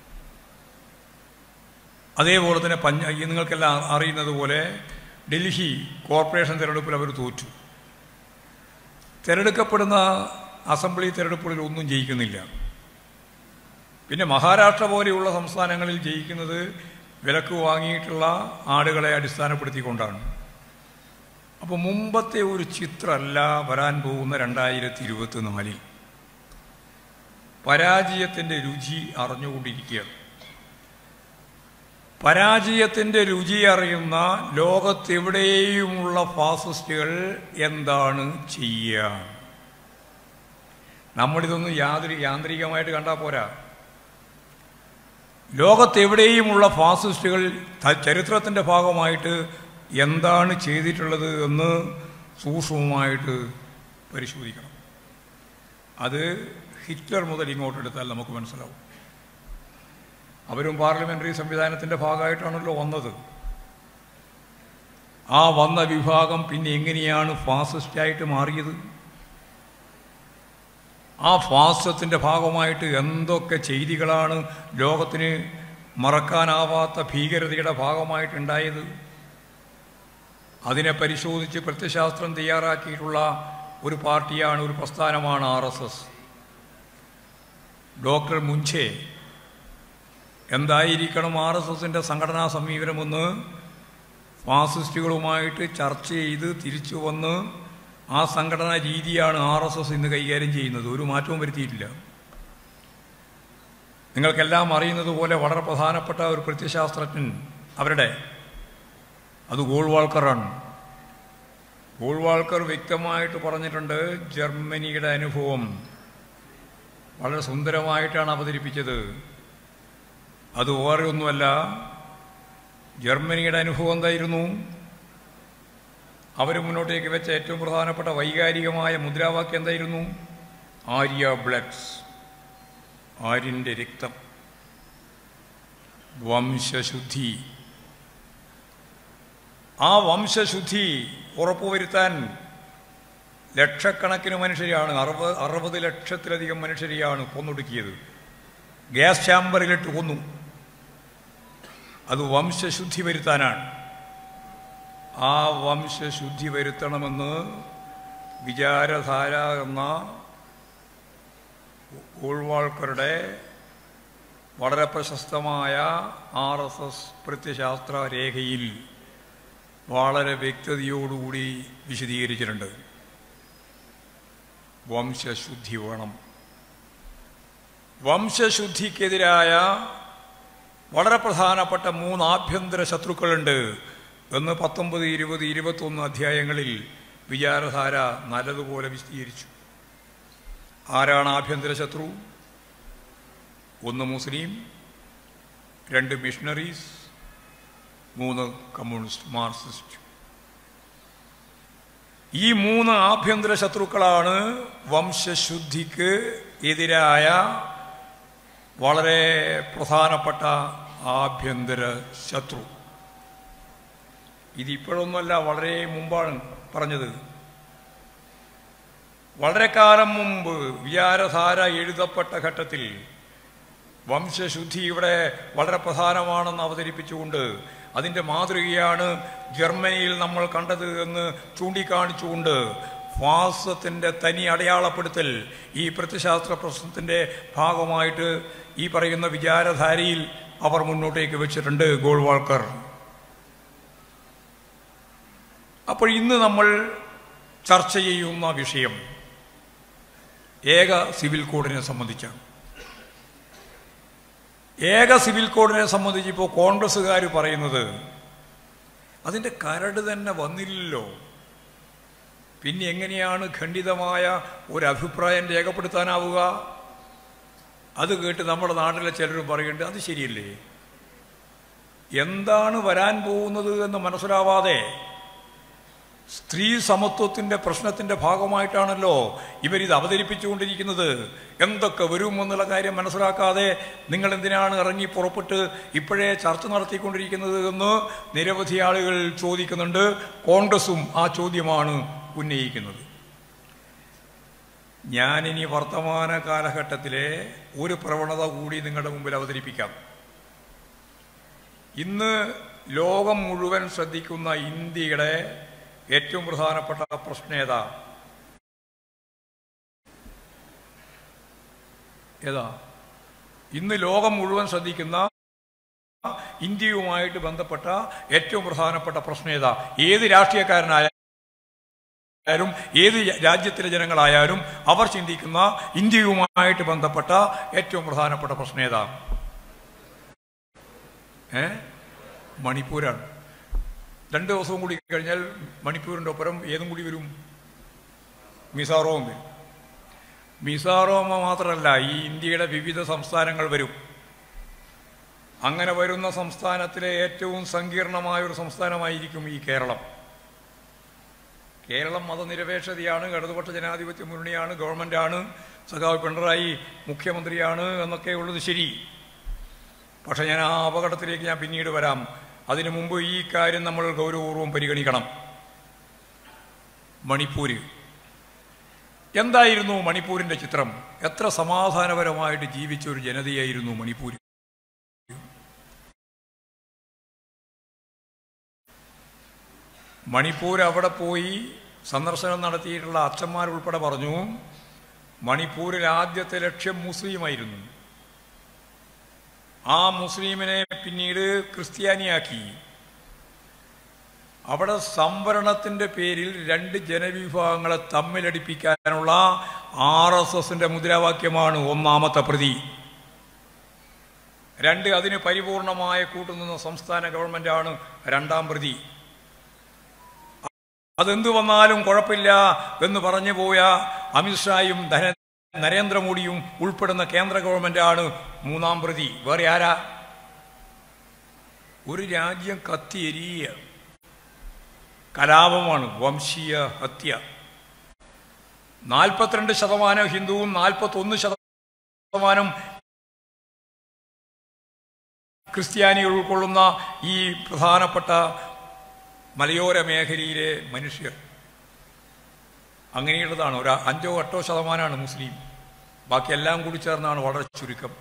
അതേപോലെ തന്നെ പഞ്ച നിങ്ങൾക്കെല്ലാം അറിയുന്നത് പോലെ ഡൽഹി കോർപ്പറേഷൻ തിരഞ്ഞെടുപ്പിൽ അവർ തോറ്റു തിരഞ്ഞെടുക്കപ്പെടുന്ന അസംബ്ലി തിരഞ്ഞെടുപ്പുകളിൽ ഒന്നും ജയിക്കുന്നില്ല പിന്നെ മഹാരാഷ്ട്ര പോലെയുള്ള സംസ്ഥാനങ്ങളിൽ ജയിക്കുന്നത് വിലക്ക് വാങ്ങിയിട്ടുള്ള ആളുകളെ അടിസ്ഥാനപ്പെടുത്തിക്കൊണ്ടാണ് അപ്പോൾ മുമ്പത്തെ ഒരു ചിത്രമല്ല വരാൻ പോകുന്ന രണ്ടായിരത്തി ഇരുപത്തിനാലിൽ പരാജയത്തിൻ്റെ രുചി അറിഞ്ഞുകൊണ്ടിരിക്കുകയാണ് പരാജയത്തിൻ്റെ രുചി അറിയുന്ന ലോകത്തെവിടെയുമുള്ള ഫാസിസ്റ്റുകൾ എന്താണ് ചെയ്യുക നമ്മളിതൊന്നും യാതൊരു യാന്ത്രികമായിട്ട് കണ്ടാൽ പോരാ ലോകത്തെവിടെയുമുള്ള ഫാസിസ്റ്റുകൾ ചരിത്രത്തിൻ്റെ ഭാഗമായിട്ട് എന്താണ് ചെയ്തിട്ടുള്ളത് എന്ന് സൂക്ഷ്മമായിട്ട് പരിശോധിക്കണം അത് ഹിറ്റ്ലർ മുതൽ ഇങ്ങോട്ടെടുത്താൽ നമുക്ക് മനസ്സിലാവും അവരും പാർലമെൻ്ററി സംവിധാനത്തിൻ്റെ ഭാഗമായിട്ടാണല്ലോ വന്നത് ആ വന്ന വിഭാഗം പിന്നെ എങ്ങനെയാണ് ഫാസിസ്റ്റായിട്ട് മാറിയത് ആ ഫാസത്തിൻ്റെ ഭാഗമായിട്ട് എന്തൊക്കെ ചെയ്തികളാണ് ലോകത്തിന് മറക്കാനാവാത്ത ഭീകരതയുടെ ഭാഗമായിട്ടുണ്ടായത് അതിനെ പരിശോധിച്ച് പ്രത്യശാസ്ത്രം തയ്യാറാക്കിയിട്ടുള്ള ഒരു പാർട്ടിയാണ് ഒരു പ്രസ്ഥാനമാണ് R S S doctor Moonje എന്തായിരിക്കണം ആർ എസ് എസിൻ്റെ സംഘടനാ സമീപനമെന്ന് ഫാസിസ്റ്റുകളുമായിട്ട് ചർച്ച ചെയ്ത് തിരിച്ചു വന്ന് ആ സംഘടനാ രീതിയാണ് ആർ എസ് എസ് ഇന്ന് കൈകാര്യം ചെയ്യുന്നത് ഒരു മാറ്റവും വരുത്തിയിട്ടില്ല നിങ്ങൾക്കെല്ലാം അറിയുന്നത് പോലെ വളരെ പ്രധാനപ്പെട്ട ഒരു പ്രത്യശാസ്ത്രജ്ഞൻ അവരുടെ അത് ഗോൾവാൾക്കറാണ് ഗോൾവാൾക്കർ വ്യക്തമായിട്ട് പറഞ്ഞിട്ടുണ്ട് ജർമ്മനിയുടെ അനുഭവം വളരെ സുന്ദരമായിട്ടാണ് അവതരിപ്പിച്ചത് അത് വേറെ ഒന്നുമല്ല ജർമ്മനിയുടെ അനുഭവം എന്തായിരുന്നു അവർ മുന്നോട്ടേക്ക് വെച്ച ഏറ്റവും പ്രധാനപ്പെട്ട വൈകാരികമായ മുദ്രാവാക്യം എന്തായിരുന്നു ആര്യ ബ്ലഡ്സ് ആര്യൻ്റെ രക്തം വംശശുദ്ധി ആ വംശശുദ്ധി ഉറപ്പുവരുത്താൻ ലക്ഷക്കണക്കിന് മനുഷ്യരെയാണ് അറുപത് അറുപത് ലക്ഷത്തിലധികം മനുഷ്യരെയാണ് കൊന്നൊടുക്കിയത് ഗ്യാസ് ചാമ്പറിലിട്ട് കൊന്നു അത് വംശശുദ്ധി വരുത്താനാണ് ആ വംശശുദ്ധി വരുത്തണമെന്ന് വിചാരധാര എന്ന ഗോൾവാൾക്കറുടെ വളരെ പ്രശസ്തമായ ആർ എസ് എസ് പ്രത്യശാസ്ത്ര രേഖയിൽ വളരെ വ്യക്തതയോടുകൂടി വിശദീകരിച്ചിട്ടുണ്ട് വംശശുദ്ധി വേണം വംശശുദ്ധിക്കെതിരായ വളരെ പ്രധാനപ്പെട്ട മൂന്ന് ആഭ്യന്തര ശത്രുക്കളുണ്ട് എന്ന് പത്തൊമ്പത് ഇരുപത് ഇരുപത്തൊന്ന് അധ്യായങ്ങളിൽ വിചാരധാര നല്ലതുപോലെ വിശദീകരിച്ചു ആരാണ് ആഭ്യന്തര ശത്രു ഒന്ന് മുസ്ലിം രണ്ട് മിഷണറീസ് മൂന്ന് കമ്മ്യൂണിസ്റ്റ് മാർക്സിസ്റ്റ് ഈ മൂന്ന് ആഭ്യന്തര ശത്രുക്കളാണ് വംശശുദ്ധിക്ക് എതിരായ വളരെ പ്രധാനപ്പെട്ട ആഭ്യന്തര ശത്രു ഇതിപ്പോഴൊന്നുമല്ല വളരെ മുമ്പാണ് പറഞ്ഞത് വളരെ കാലം മുമ്പ് വിചാരധാര എഴുതപ്പെട്ട ഘട്ടത്തിൽ വംശശുദ്ധി ഇവിടെ വളരെ പ്രധാനമാണെന്ന് അവതരിപ്പിച്ചുകൊണ്ട് അതിൻ്റെ മാതൃകയാണ് ജർമ്മനിയിൽ നമ്മൾ കണ്ടത് എന്ന് ചൂണ്ടിക്കാണിച്ചുകൊണ്ട് ഫാസത്തിൻ്റെ തനി അടയാളപ്പെടുത്തൽ ഈ പ്രത്യശാസ്ത്ര പ്രശ്നത്തിൻ്റെ ഭാഗമായിട്ട് ഈ പറയുന്ന വിചാരധാരയിൽ അവർ മുന്നോട്ടേക്ക് വെച്ചിട്ടുണ്ട് ഗോൾവാൾക്കർ അപ്പോൾ ഇന്ന് നമ്മൾ ചർച്ച ചെയ്യുന്ന വിഷയം ഏക സിവിൽ കോഡിനെ സംബന്ധിച്ചാണ് ഏക സിവിൽ കോഡിനെ സംബന്ധിച്ച് ഇപ്പോൾ കോൺഗ്രസ്സുകാർ പറയുന്നത് അതിൻ്റെ കരട് തന്നെ വന്നില്ലല്ലോ പിന്നെ എങ്ങനെയാണ് ഖണ്ഡിതമായ ഒരു അഭിപ്രായം രേഖപ്പെടുത്താനാവുക അത് കേട്ട് നമ്മുടെ നാട്ടിലെ ചിലർ പറയുന്നുണ്ട് അത് ശരിയല്ലേ എന്താണ് വരാൻ പോകുന്നത് എന്ന് മനസ്സിലാവാതെ സ്ത്രീ സമത്വത്തിൻ്റെ പ്രശ്നത്തിൻ്റെ ഭാഗമായിട്ടാണല്ലോ ഇവരിത് അവതരിപ്പിച്ചുകൊണ്ടിരിക്കുന്നത് എന്തൊക്കെ വരും എന്നുള്ള കാര്യം മനസ്സിലാക്കാതെ നിങ്ങൾ എന്തിനാണ് ഇറങ്ങി പുറപ്പെട്ട് ഇപ്പോഴേ ചർച്ച നടത്തിക്കൊണ്ടിരിക്കുന്നത് എന്ന് നിരവധി ആളുകൾ ചോദിക്കുന്നുണ്ട് കോൺഗ്രസും ആ ചോദ്യമാണ് ഉന്നയിക്കുന്നത് ഞാനിനി വർത്തമാന കാലഘട്ടത്തിലെ ഒരു പ്രവണത കൂടി നിങ്ങളുടെ മുമ്പിൽ അവതരിപ്പിക്കാം ഇന്ന് ലോകം മുഴുവൻ ശ്രദ്ധിക്കുന്ന ഇന്ത്യയുടെ ഏറ്റവും പ്രധാനപ്പെട്ട പ്രശ്നം ഏതാ ഏതാ ഇന്ന് ലോകം മുഴുവൻ ശ്രദ്ധിക്കുന്ന ഇന്ത്യയുമായിട്ട് ബന്ധപ്പെട്ട ഏറ്റവും പ്രധാനപ്പെട്ട പ്രശ്നം ഏതാ ഏത് രാഷ്ട്രീയക്കാരനായാലും ഏത് രാജ്യത്തിലെ ജനങ്ങളായാലും അവർ ചിന്തിക്കുന്ന ഇന്ത്യയുമായിട്ട് ബന്ധപ്പെട്ട ഏറ്റവും പ്രധാനപ്പെട്ട പ്രശ്നം ഏതാ ഏ മണിപ്പൂരാണ് രണ്ട് ദിവസവും കൂടി കഴിഞ്ഞാൽ മണിപ്പൂരിൻ്റെ ഒപ്പരം ഏതും കൂടി വരും മിസോറവും വരും മിസോറോമ മാത്രമല്ല ഈ ഇന്ത്യയുടെ വിവിധ സംസ്ഥാനങ്ങൾ വരും അങ്ങനെ വരുന്ന സംസ്ഥാനത്തിലെ ഏറ്റവും സങ്കീർണമായ ഒരു സംസ്ഥാനമായിരിക്കും ഈ കേരളം കേരളം മതനിരപേക്ഷതയാണ് ഇടതുപക്ഷ ജനാധിപത്യ മുന്നണിയാണ് ഗവൺമെൻറ്റാണ് സഖാവ് പിണറായി മുഖ്യമന്ത്രിയാണ് എന്നൊക്കെ ഉള്ളത് ശരി പക്ഷെ ഞാൻ ആ അപകടത്തിലേക്ക് ഞാൻ പിന്നീട് വരാം അതിനു മുമ്പ് ഈ കാര്യം നമ്മൾ ഗൗരവപൂർവ്വം പരിഗണിക്കണം മണിപ്പൂര് എന്തായിരുന്നു മണിപ്പൂരിന്റെ ചിത്രം എത്ര സമാധാനപരമായിട്ട് ജീവിച്ച ഒരു ജനതയായിരുന്നു മണിപ്പൂർ മണിപ്പൂർ അവിടെ പോയി സന്ദർശനം നടത്തിയിട്ടുള്ള അച്ഛന്മാരുൾപ്പെടെ പറഞ്ഞു മണിപ്പൂരിൽ ആദ്യത്തെ ലക്ഷ്യം മുസ്ലിമായിരുന്നു ആ മുസ്ലിമിനെ പിന്നീട് ക്രിസ്ത്യാനിയാക്കി അവിടെ സംവരണത്തിന്റെ പേരിൽ രണ്ട് ജനവിഭാഗങ്ങളെ തമ്മിലടിപ്പിക്കാനുള്ള ആർ എസ് എസിന്റെ മുദ്രാവാക്യമാണ് ഒന്നാമത്തെ പ്രതി രണ്ട് അതിന് പരിപൂർണമായ കൂട്ടുനിന്ന സംസ്ഥാന ഗവൺമെന്റാണ് രണ്ടാം പ്രതി അതെന്തു വന്നാലും കുഴപ്പമില്ല എന്ന് പറഞ്ഞു പോയ അമിത്ഷായും ധന നരേന്ദ്രമോദിയും ഉൾപ്പെടുന്ന കേന്ദ്ര ഗവൺമെന്റാണ് മൂന്നാം പ്രതി വേറെ ആരാ ഒരു രാജ്യം കത്തിയെരിയ കലാപമാണ് വംശീയ ഹത്യ നാൽപ്പത്തിരണ്ട് ശതമാനം ഹിന്ദുവും നാൽപ്പത്തൊന്ന് ശതമാനം ക്രിസ്ത്യാനികൾ ഉൾക്കൊള്ളുന്ന ഈ പ്രധാനപ്പെട്ട മലയോര മേഖലയിലെ മനുഷ്യർ അങ്ങനെയുള്ളതാണ് ഒരു അഞ്ചോ എട്ടോ ശതമാനമാണ് മുസ്ലിം ബാക്കി എല്ലാം കൂടി ചേർന്നാണ് വളരെ ചുരുക്കം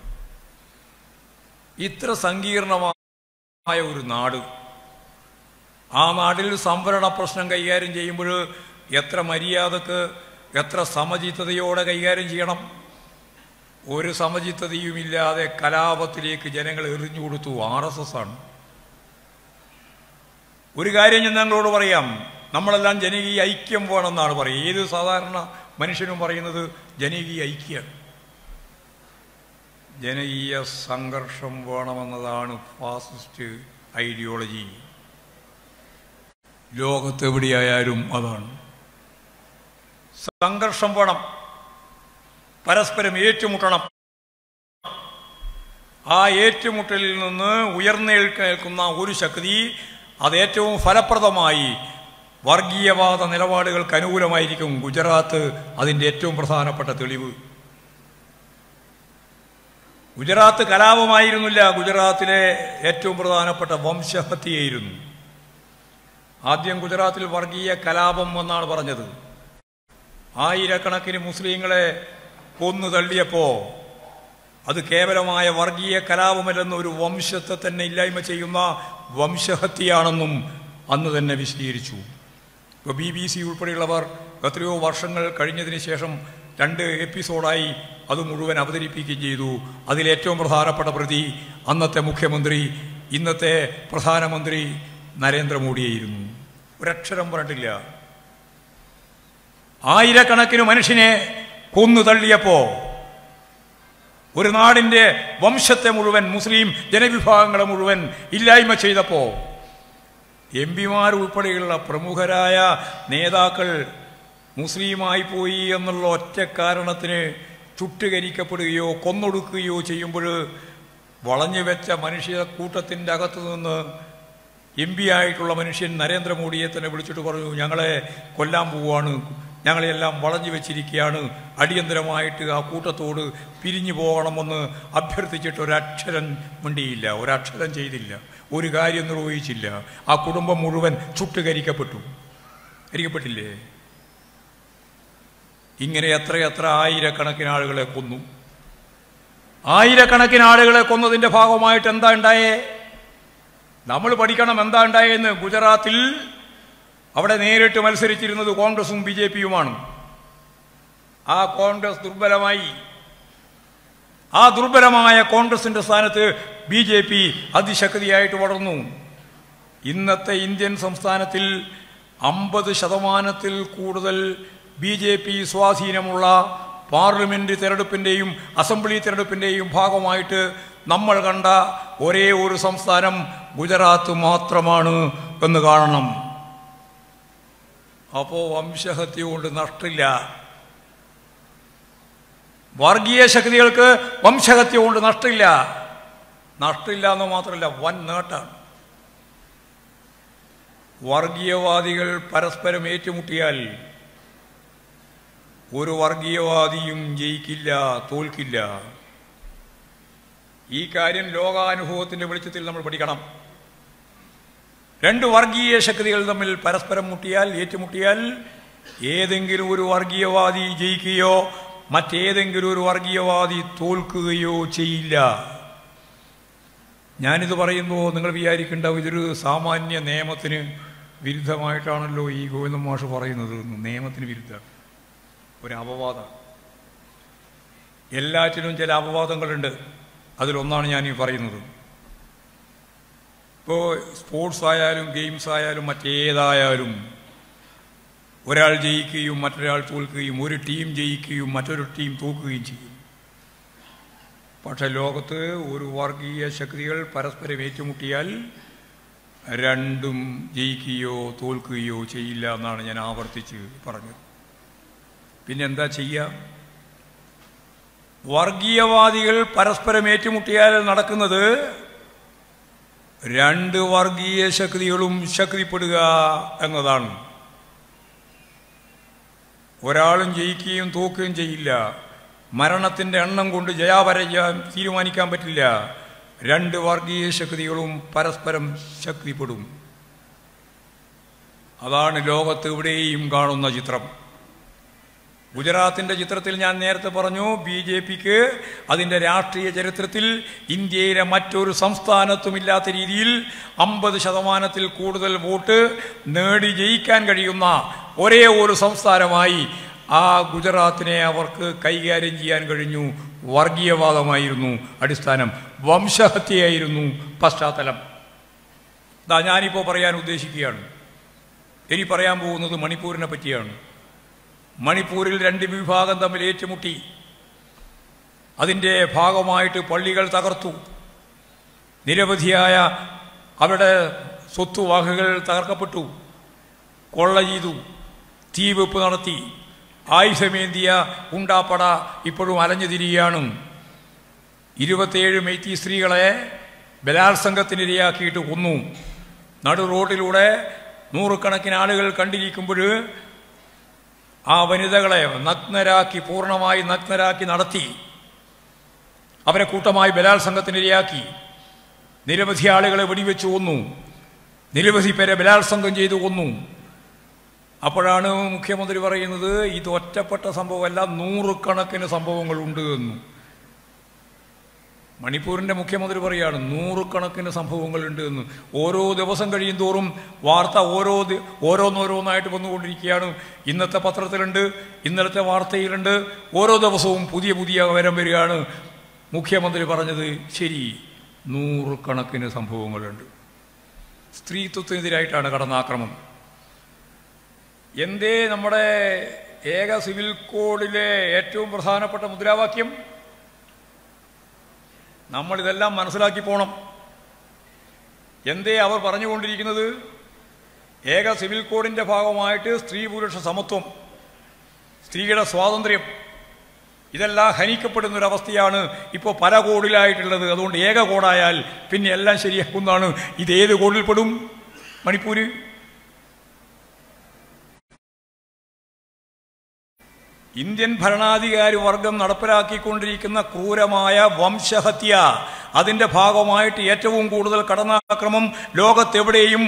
ഇത്ര സങ്കീർണമായ ഒരു നാട് ആ നാട്ടിൽ സംവരണ പ്രശ്നം കൈകാര്യം ചെയ്യുമ്പോൾ എത്ര മര്യാദക്ക് എത്ര സമചിത്തതയോടെ കൈകാര്യം ചെയ്യണം ഒരു സമചിത്തതയുമില്ലാതെ കലാപത്തിലേക്ക് ജനങ്ങൾ എറിഞ്ഞു കൊടുത്തു ആർ എസ് എസ് ആണ് ഒരു കാര്യം ഞാൻ ഞങ്ങളോട് പറയാം നമ്മളെല്ലാം ജനകീയ ഐക്യം വേണമെന്നാണ് പറയുക ഏത് സാധാരണ മനുഷ്യനും പറയുന്നത് ജനകീയ ഐക്യമാണ് ജനകീയ സംഘർഷം വേണമെന്നതാണ് ഫാസിസ്റ്റ് ഐഡിയോളജി ലോകത്തെവിടെയായാലും അതാണ് സംഘർഷം വേണം പരസ്പരം ഏറ്റുമുട്ടണം ആ ഏറ്റുമുട്ടലിൽ നിന്ന് ഉയർന്നേൽക്കുന്ന ഒരു ശക്തി അത് ഏറ്റവും ഫലപ്രദമായി വർഗീയവാദ നിലപാടുകൾക്ക് അനുകൂലമായിരിക്കും ഗുജറാത്ത് അതിൻ്റെ ഏറ്റവും പ്രധാനപ്പെട്ട തെളിവ് ഗുജറാത്ത് കലാപമായിരുന്നില്ല ഗുജറാത്തിലെ ഏറ്റവും പ്രധാനപ്പെട്ട വംശഹത്യയായിരുന്നു ആദ്യം ഗുജറാത്തിൽ വർഗീയ കലാപം എന്നാണ് പറഞ്ഞത് ആയിരക്കണക്കിന് മുസ്ലിങ്ങളെ കൊന്നു തള്ളിയപ്പോ അത് കേവലമായ വർഗീയ കലാപമല്ലെന്ന് ഒരു വംശത്തെ തന്നെ ഇല്ലായ്മ ചെയ്യുന്ന വംശഹത്യയാണെന്നും അന്ന് തന്നെ വിശദീകരിച്ചു ഇപ്പോൾ ബി ബി സി ഉൾപ്പെടെയുള്ളവർ എത്രയോ വർഷങ്ങൾ കഴിഞ്ഞതിന് ശേഷം രണ്ട് എപ്പിസോഡായി അത് മുഴുവൻ അവതരിപ്പിക്കുകയും ചെയ്തു അതിലേറ്റവും പ്രധാനപ്പെട്ട പ്രതി അന്നത്തെ മുഖ്യമന്ത്രി ഇന്നത്തെ പ്രധാനമന്ത്രി നരേന്ദ്രമോദിയായിരുന്നു ഒരക്ഷരം പറഞ്ഞിട്ടില്ല ആയിരക്കണക്കിന് മനുഷ്യനെ കൊന്നു തള്ളിയപ്പോ ഒരു നാടിന്റെ വംശത്തെ മുഴുവൻ മുസ്ലിം ജനവിഭാഗങ്ങളെ മുഴുവൻ ഇല്ലായ്മ ചെയ്തപ്പോ എം പിമാർ ഉൾപ്പെടെയുള്ള പ്രമുഖരായ നേതാക്കൾ മുസ്ലിമായി പോയി എന്നുള്ള ഒറ്റ കാരണത്തിന് ചുട്ടുകരിക്കപ്പെടുകയോ കൊന്നൊടുക്കുകയോ ചെയ്യുമ്പോൾ വളഞ്ഞു വെച്ച മനുഷ്യ കൂട്ടത്തിൻ്റെ അകത്തു നിന്ന് എം പി ആയിട്ടുള്ള മനുഷ്യൻ നരേന്ദ്രമോദിയെ തന്നെ വിളിച്ചിട്ട് പറഞ്ഞു ഞങ്ങളെ കൊല്ലാൻ പോവുകയാണ് ഞങ്ങളെല്ലാം വളഞ്ഞു വെച്ചിരിക്കുകയാണ് അടിയന്തരമായിട്ട് ആ കൂട്ടത്തോട് പിരിഞ്ഞു പോകണമെന്ന് അഭ്യർത്ഥിച്ചിട്ട് ഒരക്ഷരം മിണ്ടിയില്ല ഒരക്ഷരം ചെയ്തില്ല ഒരു കാര്യം നിർവഹിച്ചില്ല ആ കുടുംബം മുഴുവൻ ചുട്ടുകരിക്കപ്പെട്ടു കരിക്കപ്പെട്ടില്ലേ ഇങ്ങനെ എത്രയെത്ര ആയിരക്കണക്കിന് ആളുകളെ കൊന്നു ആയിരക്കണക്കിന് ആളുകളെ കൊന്നതിന്റെ ഭാഗമായിട്ട് എന്താ ഉണ്ടായേ നമ്മൾ പഠിക്കണം എന്താ ഉണ്ടായെന്ന് ഗുജറാത്തിൽ അവിടെ നേരിട്ട് മത്സരിച്ചിരുന്നത് കോൺഗ്രസും ബി ജെ പിയുമാണ് ആ കോൺഗ്രസ് ദുർബലമായി ആ ദുർബലമായ കോൺഗ്രസിന്റെ സ്ഥാനത്ത് ബി ജെ പി അതിശക്തിയായിട്ട് വളർന്നു ഇന്നത്തെ ഇന്ത്യൻ സംസ്ഥാനത്തിൽ അമ്പത് ശതമാനത്തിൽ കൂടുതൽ ബി ജെ പി സ്വാധീനമുള്ള പാർലമെന്റ് തെരഞ്ഞെടുപ്പിന്റെയും അസംബ്ലി തെരഞ്ഞെടുപ്പിന്റെയും ഭാഗമായിട്ട് നമ്മൾ കണ്ട ഒരേ ഒരു സംസ്ഥാനം ഗുജറാത്ത് മാത്രമാണ് എന്ന് കാണണം അപ്പോ വംശഹത്യ കൊണ്ട് നഷ്ടില്ല വർഗീയ ശക്തികൾക്ക് വംശഹത്യ കൊണ്ട് നഷ്ടില്ല നഷ്ടില്ല എന്ന് മാത്രമല്ല വൻ നേട്ടാണ് വർഗീയവാദികൾ പരസ്പരം ഏറ്റുമുട്ടിയാൽ ഒരു വർഗീയവാദിയും ജയിക്കില്ല തോൽക്കില്ല ഈ കാര്യം ലോകാനുഭവത്തിന്റെ വെളിച്ചത്തിൽ നമ്മൾ പഠിക്കണം രണ്ട് വർഗീയ ശക്തികൾ തമ്മിൽ പരസ്പരം മുട്ടിയാൽ ഏറ്റുമുട്ടിയാൽ ഏതെങ്കിലും ഒരു വർഗീയവാദി ജയിക്കുകയോ മറ്റേതെങ്കിലും ഒരു വർഗീയവാദി തോൽക്കുകയോ ചെയ്യില്ല ഞാനിത് പറയുമ്പോൾ നിങ്ങൾ വിചാരിക്കേണ്ട ഇതൊരു സാമാന്യ നിയമത്തിന് വിരുദ്ധമായിട്ടാണല്ലോ ഈ ഗോവിന്ദ മാഷ് പറയുന്നത് നിയമത്തിന് വിരുദ്ധ ഒരു അപവാദം എല്ലാറ്റിനും ചില അപവാദങ്ങളുണ്ട് അതിലൊന്നാണ് ഞാൻ ഈ പറയുന്നത് ഇപ്പോൾ സ്പോർട്സ് ആയാലും ഗെയിംസ് ആയാലും മറ്റേതായാലും ഒരാൾ ജയിക്കുകയും മറ്റൊരാൾ തോൽക്കുകയും ഒരു ടീം ജയിക്കുകയും മറ്റൊരു ടീം തോൽക്കുകയും ചെയ്യും പക്ഷെ ലോകത്ത് ഒരു വർഗീയ ശക്തികൾ പരസ്പരം ഏറ്റുമുട്ടിയാൽ രണ്ടും ജയിക്കുകയോ തോൽക്കുകയോ ചെയ്യില്ല എന്നാണ് ഞാൻ ആവർത്തിച്ച് പറഞ്ഞത് പിന്നെ എന്താ ചെയ്യുക വർഗീയവാദികൾ പരസ്പരം ഏറ്റുമുട്ടിയാൽ നടക്കുന്നത് രണ്ട് വർഗീയ ശക്തികളും ശക്തിപ്പെടുക എന്നതാണ് ഒരാളും ജയിക്കുകയും തോക്കുകയും ചെയ്യില്ല മരണത്തിന്റെ എണ്ണം കൊണ്ട് ജയാപരാജയം തീരുമാനിക്കാൻ പറ്റില്ല രണ്ട് വർഗീയ ശക്തികളും പരസ്പരം ശക്തിപ്പെടും അതാണ് ലോകത്ത് എവിടെയും കാണുന്ന ചിത്രം ഗുജറാത്തിന്റെ ചിത്രത്തിൽ ഞാൻ നേരത്തെ പറഞ്ഞു ബി ജെ പിക്ക് അതിന്റെ രാഷ്ട്രീയ ചരിത്രത്തിൽ ഇന്ത്യയിലെ മറ്റൊരു സംസ്ഥാനത്തുമില്ലാത്ത രീതിയിൽ അമ്പത് ശതമാനത്തിൽ കൂടുതൽ വോട്ട് നേടി ജയിക്കാൻ കഴിയുന്ന ഒരേ ഒരു സംസ്ഥാനമായി ആ ഗുജറാത്തിനെ അവർക്ക് കൈകാര്യം ചെയ്യാൻ കഴിഞ്ഞു വർഗീയവാദമായിരുന്നു അടിസ്ഥാനം വംശഹത്യയായിരുന്നു പശ്ചാത്തലം ഇതാ ഞാനിപ്പോൾ പറയാൻ ഉദ്ദേശിക്കുകയാണ് ഇനി പറയാൻ പോകുന്നത് മണിപ്പൂരിനെ പറ്റിയാണ് മണിപ്പൂരിൽ രണ്ട് വിഭാഗം തമ്മിൽ ഏറ്റുമുട്ടി അതിൻ്റെ ഭാഗമായിട്ട് പള്ളികൾ തകർത്തു നിരവധിയായ അവരുടെ സ്വത്തുവാഹകൾ തകർക്കപ്പെട്ടു കൊള്ള ചെയ്തു തീവെപ്പ് നടത്തി ആയുധമേന്തിയ ഉണ്ടാപ്പട ഇപ്പോഴും അലഞ്ഞു തിരിയുകയാണ് ഇരുപത്തേഴ് മെയ്ത്തി സ്ത്രീകളെ ബലാത്സംഗത്തിനിരയാക്കിയിട്ട് കൊന്നു നടു റോഡിലൂടെ നൂറുകണക്കിന് ആളുകൾ കണ്ടിരിക്കുമ്പോൾ ആ വനിതകളെ നഗ്നരാക്കി പൂർണ്ണമായി നഗ്നരാക്കി നടത്തി അവരെ കൂട്ടമായി ബലാത്സംഗത്തിനിരയാക്കി നിരവധി ആളുകളെ വെടിവെച്ച് കൊന്നു നിരവധി പേരെ ബലാത്സംഗം ചെയ്തു കൊന്നു അപ്പോഴാണ് മുഖ്യമന്ത്രി പറയുന്നത് ഇത് ഒറ്റപ്പെട്ട സംഭവമല്ല നൂറുകണക്കിന് സംഭവങ്ങളുണ്ട് എന്ന് മണിപ്പൂരിന്റെ മുഖ്യമന്ത്രി പറയാണ് നൂറുകണക്കിന് സംഭവങ്ങളുണ്ട് എന്ന് ഓരോ ദിവസം കഴിയും തോറും വാർത്ത ഓരോ ദി- ഓരോന്നോരോന്നായിട്ട് വന്നുകൊണ്ടിരിക്കുകയാണ് ഇന്നത്തെ പത്രത്തിലുണ്ട് ഇന്നലത്തെ വാർത്തയിലുണ്ട് ഓരോ ദിവസവും പുതിയ പുതിയ വിവരം വരികയാണ് മുഖ്യമന്ത്രി പറഞ്ഞത് ശരി നൂറുകണക്കിന് സംഭവങ്ങളുണ്ട് സ്ത്രീത്വത്തിനെതിരായിട്ടാണ് കടന്നാക്രമം എന്തേ നമ്മുടെ ഏക സിവിൽ കോഡിലെ ഏറ്റവും പ്രധാനപ്പെട്ട മുദ്രാവാക്യം നമ്മൾ ഇതെല്ലാം മനസ്സിലാക്കി പോണം എന്തേ അവർ പറഞ്ഞുകൊണ്ടിരിക്കുന്നത് ഏക സിവിൽ കോഡിന്റെ ഭാഗമായിട്ട് സ്ത്രീ പുരുഷ സമത്വം സ്ത്രീയുടെ സ്വാതന്ത്ര്യം ഇതെല്ലാം ഹനിക്കപ്പെടുന്ന ഒരു അവസ്ഥയാണ് ഇപ്പോൾ പല കോഡിലായിട്ടുള്ളത് അതുകൊണ്ട് ഏക കോഡായാൽ പിന്നെ എല്ലാം ശരിയാക്കുന്നതാണ് ഇത് ഏത് കോഡിൽ പെടും മണിപ്പൂര് ഇന്ത്യൻ ഭരണാധികാരി വർഗം നടപ്പിലാക്കിക്കൊണ്ടിരിക്കുന്ന ക്രൂരമായ വംശഹത്യ അതിന്റെ ഭാഗമായിട്ട് ഏറ്റവും കൂടുതൽ കടന്നാക്രമം ലോകത്തെവിടെയും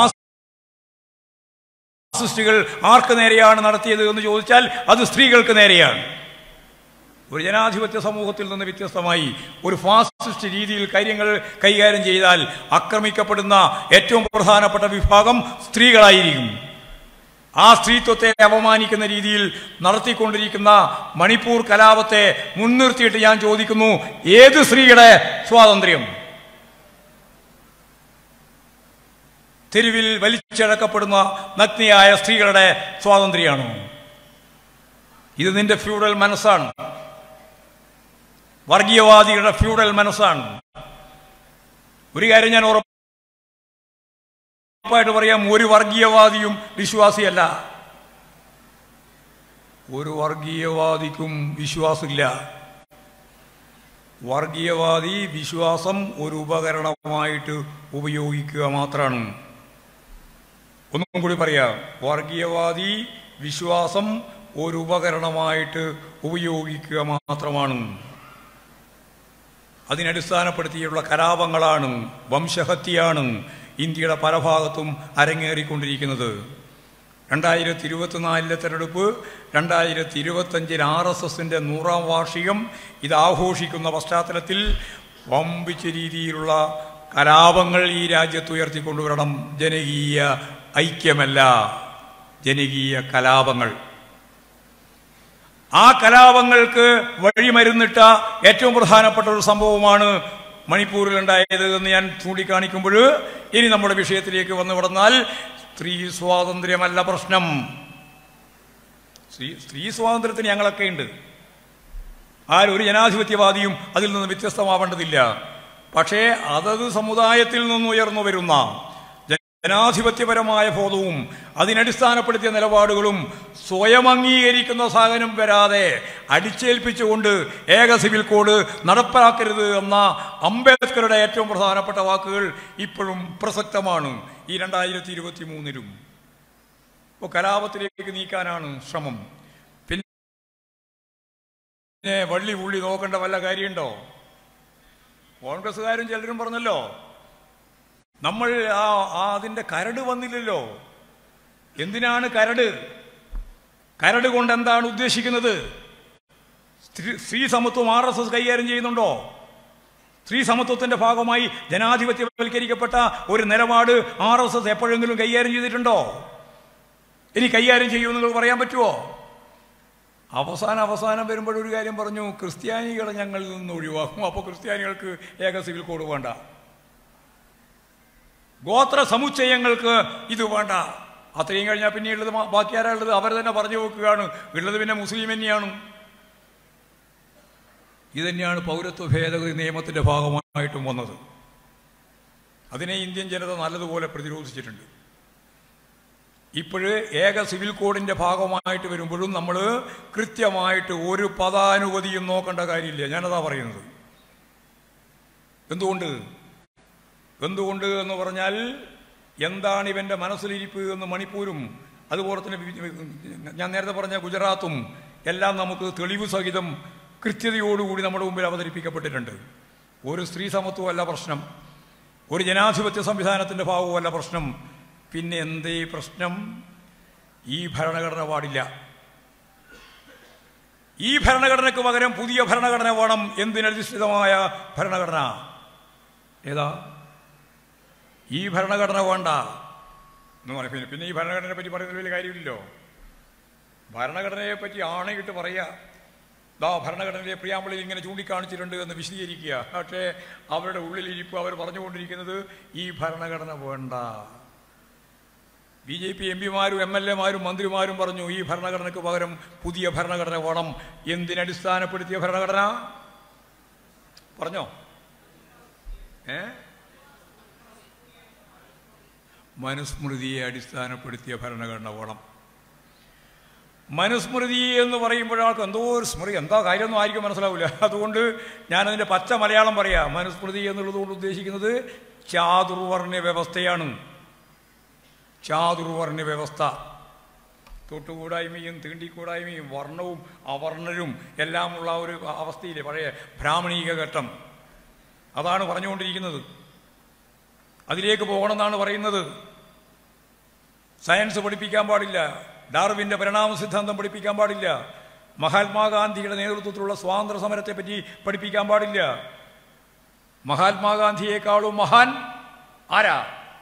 ഫാസിസ്റ്റുകൾ ആർക്ക് നേരെയാണ് നടത്തിയത് എന്ന് ചോദിച്ചാൽ അത് സ്ത്രീകൾക്ക് നേരെയാണ് ഒരു ജനാധിപത്യ സമൂഹത്തിൽ നിന്ന് വ്യത്യസ്തമായി ഒരു ഫാസിസ്റ്റ് രീതിയിൽ കാര്യങ്ങൾ കൈകാര്യം ചെയ്താൽ ആക്രമിക്കപ്പെടുന്ന ഏറ്റവും പ്രധാനപ്പെട്ട വിഭാഗം സ്ത്രീകളായിരിക്കും ആ സ്ത്രീത്വത്തെ അപമാനിക്കുന്ന രീതിയിൽ നടത്തിക്കൊണ്ടിരിക്കുന്ന മണിപ്പൂർ കലാപത്തെ മുൻനിർത്തിയിട്ട് ഞാൻ ചോദിക്കുന്നു ഏത് സ്ത്രീയുടെ സ്വാതന്ത്ര്യം തെരുവിൽ വലിച്ചഴക്കപ്പെടുന്ന നഗ്നിയായ സ്ത്രീകളുടെ സ്വാതന്ത്ര്യമാണോ ഇത് നിന്റെ ഫ്യൂഡൽ മനസ്സാണ് വർഗീയവാദികളുടെ ഫ്യൂഡൽ മനസ്സാണ് ഒരു കാര്യം ഞാൻ ഉറപ്പായിട്ട് പറയാം ഒരു വർഗീയവാദിയും വിശ്വാസിയല്ല ഒരു വർഗീയവാദിക്കും വിശ്വാസമില്ല വർഗീയവാദി വിശ്വാസം ഒരു ഉപകരണമായിട്ട് ഉപയോഗിക്കുക മാത്രമാണ് ഒന്നും കൂടി പറയാം വർഗീയവാദി വിശ്വാസം ഒരു ഉപകരണമായിട്ട് ഉപയോഗിക്കുക മാത്രമാണ് അതിനടിസ്ഥാനപ്പെടുത്തിയുള്ള കലാപങ്ങളാണ് വംശഹത്യയാണ് ഇന്ത്യയുടെ പല ഭാഗത്തും അരങ്ങേറിക്കൊണ്ടിരിക്കുന്നത് രണ്ടായിരത്തി ഇരുപത്തിനാലിലെ തെരഞ്ഞെടുപ്പ് രണ്ടായിരത്തി ഇരുപത്തഞ്ചിൽ ആർ എസ് എസിൻ്റെ നൂറാം വാർഷികം ഇത് ആഘോഷിക്കുന്ന പശ്ചാത്തലത്തിൽ വമ്പിച്ച രീതിയിലുള്ള കലാപങ്ങൾ ഈ രാജ്യത്ത് ഉയർത്തിക്കൊണ്ടുവരണം ജനകീയ ഐക്യമല്ല ജനകീയ കലാപങ്ങൾ ആ കലാപങ്ങൾക്ക് വഴിമരുന്നിട്ട ഏറ്റവും പ്രധാനപ്പെട്ട ഒരു സംഭവമാണ് മണിപ്പൂരിലുണ്ടായത് എന്ന് ഞാൻ ചൂണ്ടിക്കാണിക്കുമ്പോൾ ഇനി നമ്മുടെ വിഷയത്തിലേക്ക് വന്നു വിടന്നാൽ സ്ത്രീ സ്വാതന്ത്ര്യമല്ല പ്രശ്നം സ്ത്രീ സ്ത്രീ സ്വാതന്ത്ര്യത്തിന് ഞങ്ങളൊക്കെ ഉണ്ട് ആരൊരു ജനാധിപത്യവാദിയും അതിൽ നിന്ന് വ്യത്യസ്തമാവേണ്ടതില്ല പക്ഷേ അതത് സമുദായത്തിൽ നിന്ന് ഉയർന്നു വരുന്ന ജനാധിപത്യപരമായ ബോധവും അതിനടിസ്ഥാനപ്പെടുത്തിയ നിലപാടുകളും സ്വയം അംഗീകരിക്കുന്ന സാധനം വരാതെ അടിച്ചേൽപ്പിച്ചുകൊണ്ട് ഏക സിവിൽ കോഡ് നടപ്പാക്കരുത് എന്ന അംബേദ്കറുടെ ഏറ്റവും പ്രധാനപ്പെട്ട വാക്കുകൾ ഇപ്പോഴും പ്രസക്തമാണ് ഈ രണ്ടായിരത്തി ഇരുപത്തി മൂന്നിലും ഇപ്പോൾ കലാപത്തിലേക്ക് നീക്കാനാണ് ശ്രമം പിന്നെ വള്ളി പുള്ളി നോക്കേണ്ട വല്ല കാര്യമുണ്ടോ കോൺഗ്രസ്സുകാരും ചിലരും പറഞ്ഞല്ലോ നമ്മൾ ആ ആ അതിന്റെ കരട് വന്നില്ലല്ലോ എന്തിനാണ് കരട് കരട് കൊണ്ട് എന്താണ് ഉദ്ദേശിക്കുന്നത് സ്ത്രീ- സ്ത്രീ സമത്വം ആർ എസ് എസ് കൈകാര്യം ചെയ്യുന്നുണ്ടോ സ്ത്രീ സമത്വത്തിന്റെ ഭാഗമായി ജനാധിപത്യവൽക്കരിക്കപ്പെട്ട ഒരു നിലപാട് ആർ എസ് എസ് എപ്പോഴെങ്കിലും കൈകാര്യം ചെയ്തിട്ടുണ്ടോ ഇനി കൈകാര്യം ചെയ്യുമെന്ന് നിങ്ങൾക്ക് പറയാൻ പറ്റുമോ അവസാനം അവസാനം വരുമ്പോഴൊരു കാര്യം പറഞ്ഞു ക്രിസ്ത്യാനികളെ ഞങ്ങളിൽ നിന്ന് ഒഴിവാക്കും അപ്പോൾ ക്രിസ്ത്യാനികൾക്ക് ഏക സിവിൽ കോഡ് വേണ്ട ഗോത്ര സമുച്ചയങ്ങൾക്ക് ഇത് വേണ്ട അത്രയും കഴിഞ്ഞാൽ പിന്നെ ഉള്ളത് മാ- ബാക്കി ആരാ ഉള്ളത് അവർ തന്നെ പറഞ്ഞു വെക്കുകയാണ് ഉള്ളത് പിന്നെ മുസ്ലിം തന്നെയാണ് ഇത് തന്നെയാണ് പൗരത്വ ഭേദഗതി നിയമത്തിന്റെ ഭാഗമായിട്ടും വന്നത് അതിനെ ഇന്ത്യൻ ജനത നല്ലതുപോലെ പ്രതിരോധിച്ചിട്ടുണ്ട് ഇപ്പോഴ് ഏക സിവിൽ കോഡിന്റെ ഭാഗമായിട്ട് വരുമ്പോഴും നമ്മൾ കൃത്യമായിട്ട് ഒരു പദാനുമതിയും നോക്കേണ്ട കാര്യമില്ല ഞാനതാ പറയുന്നത് എന്തുകൊണ്ട് എന്തുകൊണ്ട് എന്ന് പറഞ്ഞാൽ എന്താണ് ഇവന്റെ മനസ്സിലിരിപ്പ് എന്ന് മണിപ്പൂരും അതുപോലെ തന്നെ വി- ഞാൻ നേരത്തെ പറഞ്ഞ ഗുജറാത്തും എല്ലാം നമുക്ക് തെളിവ് സഹിതം കൃത്യതയോടുകൂടി നമ്മുടെ മുമ്പിൽ അവതരിപ്പിക്കപ്പെട്ടിട്ടുണ്ട് ഒരു സ്ത്രീ സമത്വമല്ല പ്രശ്നം ഒരു ജനാധിപത്യ സംവിധാനത്തിന്റെ ഭാവമല്ല പ്രശ്നം പിന്നെ എന്തേ പ്രശ്നം ഈ ഭരണഘടന പാടില്ല ഈ ഭരണഘടനയ്ക്ക് പകരം പുതിയ ഭരണഘടന വേണം എന്തിനധിഷ്ഠിതമായ ഭരണഘടന ഏതാ ഈ ഭരണഘടന വേണ്ട എന്ന് പറയാം പിന്നെ പിന്നെ ഈ ഭരണഘടനയെ പറ്റി പറയുന്നതിൽ വലിയ കാര്യമില്ലല്ലോ ഭരണഘടനയെ പറ്റി ആണയിട്ട് പറയുക ദാ ഭരണഘടനയിലെ പ്രിയാമ്പിളിൽ ഇങ്ങനെ ചൂണ്ടിക്കാണിച്ചിട്ടുണ്ട് എന്ന് വിശദീകരിക്കുക പക്ഷേ അവരുടെ ഉള്ളിലിരിപ്പ് അവർ പറഞ്ഞുകൊണ്ടിരിക്കുന്നത് ഈ ഭരണഘടന വേണ്ട ബി ജെ പി എം പിമാരും എം എൽ എമാരും മന്ത്രിമാരും പറഞ്ഞു ഈ ഭരണഘടനയ്ക്ക് പകരം പുതിയ ഭരണഘടന വേണം എന്തിനടിസ്ഥാനപ്പെടുത്തിയ ഭരണഘടന പറഞ്ഞോ ഏ മനുസ്മൃതിയെ അടിസ്ഥാനപ്പെടുത്തിയ ഭരണഘടന വേണം മനുസ്മൃതി എന്ന് പറയുമ്പോഴാൾക്ക് എന്തോ ഒരു സ്മൃതി എന്താ കാര്യമൊന്നും ആയിരിക്കും മനസ്സിലാവില്ല അതുകൊണ്ട് ഞാനതിൻ്റെ പച്ച മലയാളം പറയാം മനുസ്മൃതി എന്നുള്ളത് കൊണ്ട് ഉദ്ദേശിക്കുന്നത് ചാതുർവർണ്ണ വ്യവസ്ഥയാണ് ചാതുർവർണ്ണ വ്യവസ്ഥ തൊട്ടുകൂടായ്മയും തീണ്ടിക്കൂടായ്മയും വർണ്ണവും അവർണരും എല്ലാമുള്ള ഒരു അവസ്ഥയിലെ പഴയ ബ്രാഹ്മണീക ഘട്ടം അതാണ് പറഞ്ഞുകൊണ്ടിരിക്കുന്നത് അതിലേക്ക് പോകണമെന്നാണ് പറയുന്നത് സയൻസ് പഠിപ്പിക്കാൻ പാടില്ല ഡാർവിന്റെ പരിണാമ സിദ്ധാന്തം പഠിപ്പിക്കാൻ പാടില്ല മഹാത്മാഗാന്ധിയുടെ നേതൃത്വത്തിലുള്ള സ്വാതന്ത്ര്യ സമരത്തെ പറ്റി പഠിപ്പിക്കാൻ പാടില്ല മഹാത്മാഗാന്ധിയേക്കാളും മഹാൻ ആരാ